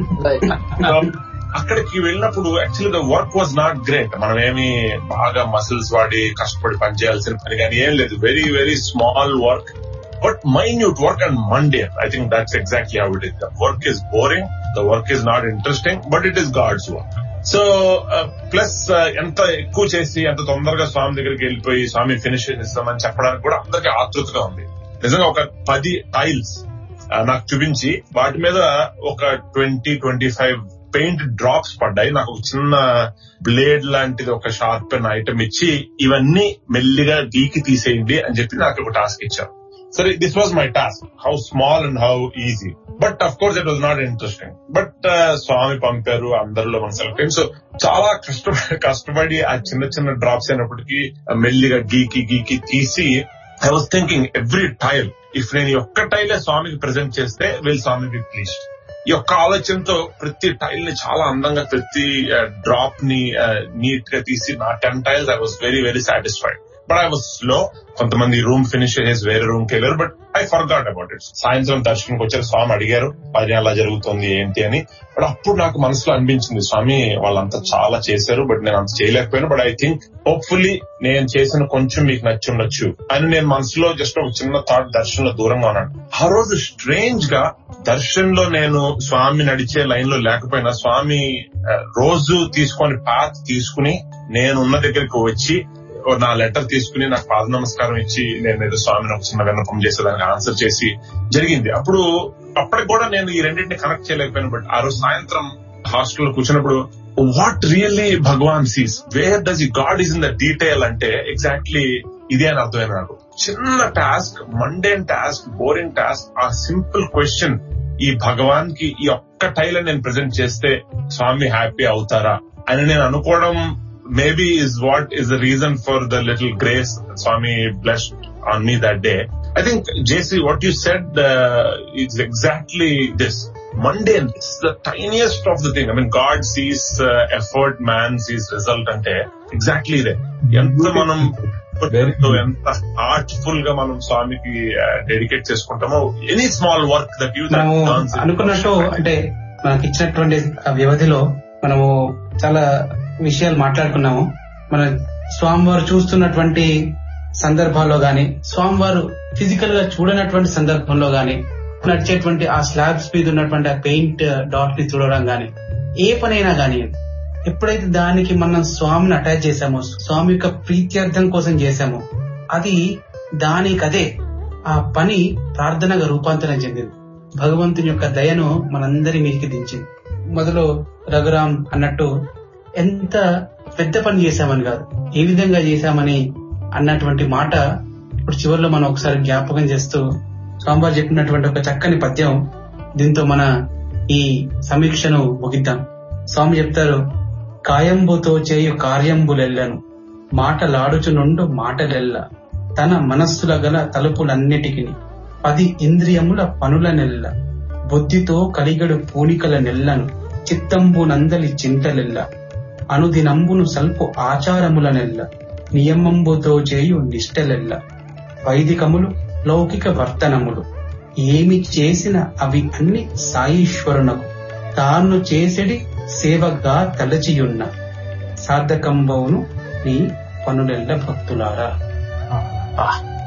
So, అక్కడికి వెళ్ళినప్పుడు actually the work was not great మనం ఏమి బాగా మసిల్స్ వాడి కష్టపడి పని చేయాల్సిన పని కానీ ఏం లేదు very very small work but minute work and mundane I think that's exactly how it is the work is boring the work is not interesting but it is God's work so plus ఎంత ఎక్కువ చేసి ఎంత తొందరగా స్వామి దగ్గరికి వెళ్ళిపోయి స్వామి finish చేస్తామని చెప్పడానికి కూడా అందరికీ ఆతృతగా ఉంది నిజంగా ఒక పది టైల్స్ నాకు చూపించి వాటి మీద ఒక twenty twenty five paint drops పడ్డాయి నాకు ఒక చిన్న బ్లేడ్ లాంటిది ఒక షార్ప్ పెన్ ఐటమ్ ఇచ్చి ఇవన్నీ మెల్లిగా గీకి తీసేయండి అని చెప్పి నాకు ఒక టాస్క్ ఇచ్చారు సరే this was my task how small and how easy but of course it was not interesting but Swami పంపారు అందరిలో మన సెలెక్ట్ సో చాలా కష్టపడి కష్టపడి ఆ చిన్న చిన్న డ్రాప్స్ అయినప్పటికీ మెల్లిగా గీకి గీకి తీసి I was thinking every tile if నేను ఈ ఒక్క టైలే స్వామికి ప్రెజెంట్ చేస్తే విల్ స్వామి బి ప్లీజ్ ఈ యొక్క ఆలోచనతో ప్రతి టైల్ ని చాలా అందంగా ప్రతి డ్రాప్ ని నీట్ గా తీసి నా ten tiles I was very very satisfied but I was slow కొంతమంది రూమ్ ఫినిష్ చేసి వేరే రూమ్ కి వెళ్ళారు but I forgot about it సాయంత్రం దర్శనంకి వచ్చారు స్వామి అడిగారు పని ఎలా జరుగుతుంది ఏంటి అని బట్ అప్పుడు నాకు మనసులో అనిపించింది స్వామి వాళ్ళంతా చాలా చేశారు బట్ నేను అంత చేయలేకపోయాను బట్ ఐ థింక్ హోప్ఫుల్లీ నేను చేసిన కొంచెం మీకు నచ్చి ఉండొచ్చు అని నేను మనసులో జస్ట్ ఒక చిన్న థాట్ దర్శనంలో దూరంగా ఉన్నాను ఆ రోజు స్ట్రేంజ్ గా దర్శన్లో నేను స్వామి నడిచే లైన్ లో లేకపోయినా స్వామి ఆ, రోజు తీసుకొని పాత్ తీసుకుని నేను ఉన్న దగ్గరికి వచ్చి ఓ నా లెటర్ తీసుకుని నాకు పాద నమస్కారం ఇచ్చి నేను ఏదో స్వామిని ఒక చిన్న విన్నపం చేసి దానికి ఆన్సర్ చేసి జరిగింది అప్పుడు అప్పటికి కూడా నేను ఈ రెండింటిని కనెక్ట్ చేయలేకపోయాను బట్ ఆ రోజు సాయంత్రం హాస్టల్లో కూర్చున్నప్పుడు what really Bhagavan sees where does ఈ God is in the detail అంటే ఎగ్జాక్ట్లీ ఇదే అని అర్థమైంది నాకు చిన్న task mundane task boring task ఆ సింపుల్ క్వశ్చన్ ఈ భగవాన్ కి ఈ ఒక్క టైల్ నేను ప్రెజెంట్ చేస్తే స్వామి హ్యాపీ అవుతారా అని నేను అనుకోవడం maybe is what is the reason for the little grace Swami blessed on me that day I think JC what you said is exactly this mundane. It's the tiniest of the thing. I mean, God sees uh, effort, man sees result అంటే exactly ఇదే ఎంత మనం Very good. ఎంత heartful గా మనం స్వామికి dedicate చేసుకుంటామో any small work that you మనము అనుకున్నట్టు అంటే మనకి ఇచ్చినటువంటి ఆ వ్యవధిలో మనము చాలా విషయాలు మాట్లాడుకున్నాము మన స్వామివారు చూస్తున్నటువంటి సందర్భాల్లో గాని స్వామివారు ఫిజికల్ గా చూడనటువంటి సందర్భంలో గాని నడిచేటువంటి ఆ స్లాబ్స్ మీద ఉన్నటువంటి ఆ పెయింట్ డాట్ ని చూడడం గాని ఏ పనైనా గాని ఎప్పుడైతే దానికి మనం స్వామిని అటాచ్ చేశామో స్వామి యొక్క ప్రీత్యర్థం కోసం చేశామో అది దానికదే ఆ పని ప్రార్థనగా రూపాంతరం చెందింది భగవంతుని యొక్క దయను మనందరి మీదకి దించింది మొదలు రఘురాం అన్నట్టు ఎంత పెద్ద పని చేశామని కాదు ఏ విధంగా చేశామని అన్నటువంటి మాట ఇప్పుడు చివరిలో మనం ఒకసారి జ్ఞాపకం చేస్తూ స్వామివారు చెప్పినటువంటి ఒక చక్కని పద్యం దీంతో మన ఈ సమీక్షను ముగిద్దాం స్వామి చెప్తారు కాయంబుతో చేయు కార్యంబులెల్లను మాటలాడుచునుండు మాటలెల్ల తన మనస్సుల గల తలుపులన్నిటికి పది ఇంద్రియముల పనుల నెల్ల బుద్ధితో కలిగడు పూనికల నెల్లను చిత్తంబు నందలి చింతలెల్ల అనుదినంబును సల్పు ఆచారముల నెల్ల నియమంబుతో చేయు నిష్టలెల్ల వైదికములు లౌకిక వర్తనములు ఏమి చేసిన అవి అన్ని సాయీశ్వరునకు తాను చేసెడి సేవగా తలచియున్న సార్థకంబవును నీ పనులెల్ల భక్తులారా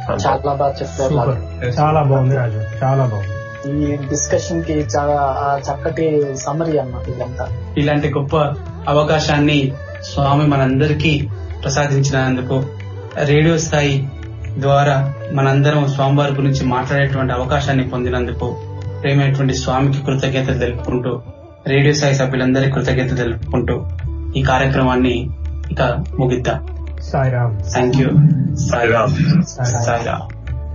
చాలా బాగా చెప్పారు సూపర్ లాలు. చాలా బాగుంది రాజు చాలా బాగుంది ఈ డిస్కషన్ కి చాలా ఆ, చక్కటి సమరీ అన్నమాట ఇదంతా ఇలాంటి గొప్ప అవకాశాన్ని స్వామి మనందరికీ ప్రసాదించినందుకు రేడియో స్థాయి ద్వారా మనందరం స్వామివారి గురించి మాట్లాడేటువంటి అవకాశాన్ని పొందినందుకు ప్రేమైనటువంటి స్వామికి కృతజ్ఞతలు తెలుపుకుంటూ రేడియో స్థాయి సభ్యులందరికీ కృతజ్ఞతలు తెలుపుకుంటూ ఈ కార్యక్రమాన్ని ఇక ముగిద్దాం సాయిరామ్ థ్యాంక్ యూ సాయిరామ్. సాయిరామ్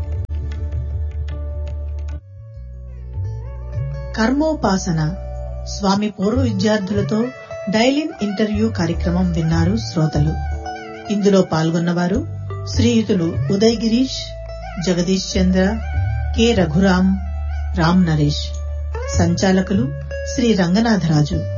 కర్మోపాసన స్వామి పూర్వ విద్యార్థులతో డైలిన్ ఇంటర్వ్యూ కార్యక్రమం విన్నారు శ్రోతలు ఇందులో పాల్గొన్నవారు శ్రీయుతులు ఉదయ్ గిరీష్ జగదీష్ చంద్ర కె రఘురాం రామ్ నరేష్ సంచాలకులు శ్రీ రంగనాథరాజు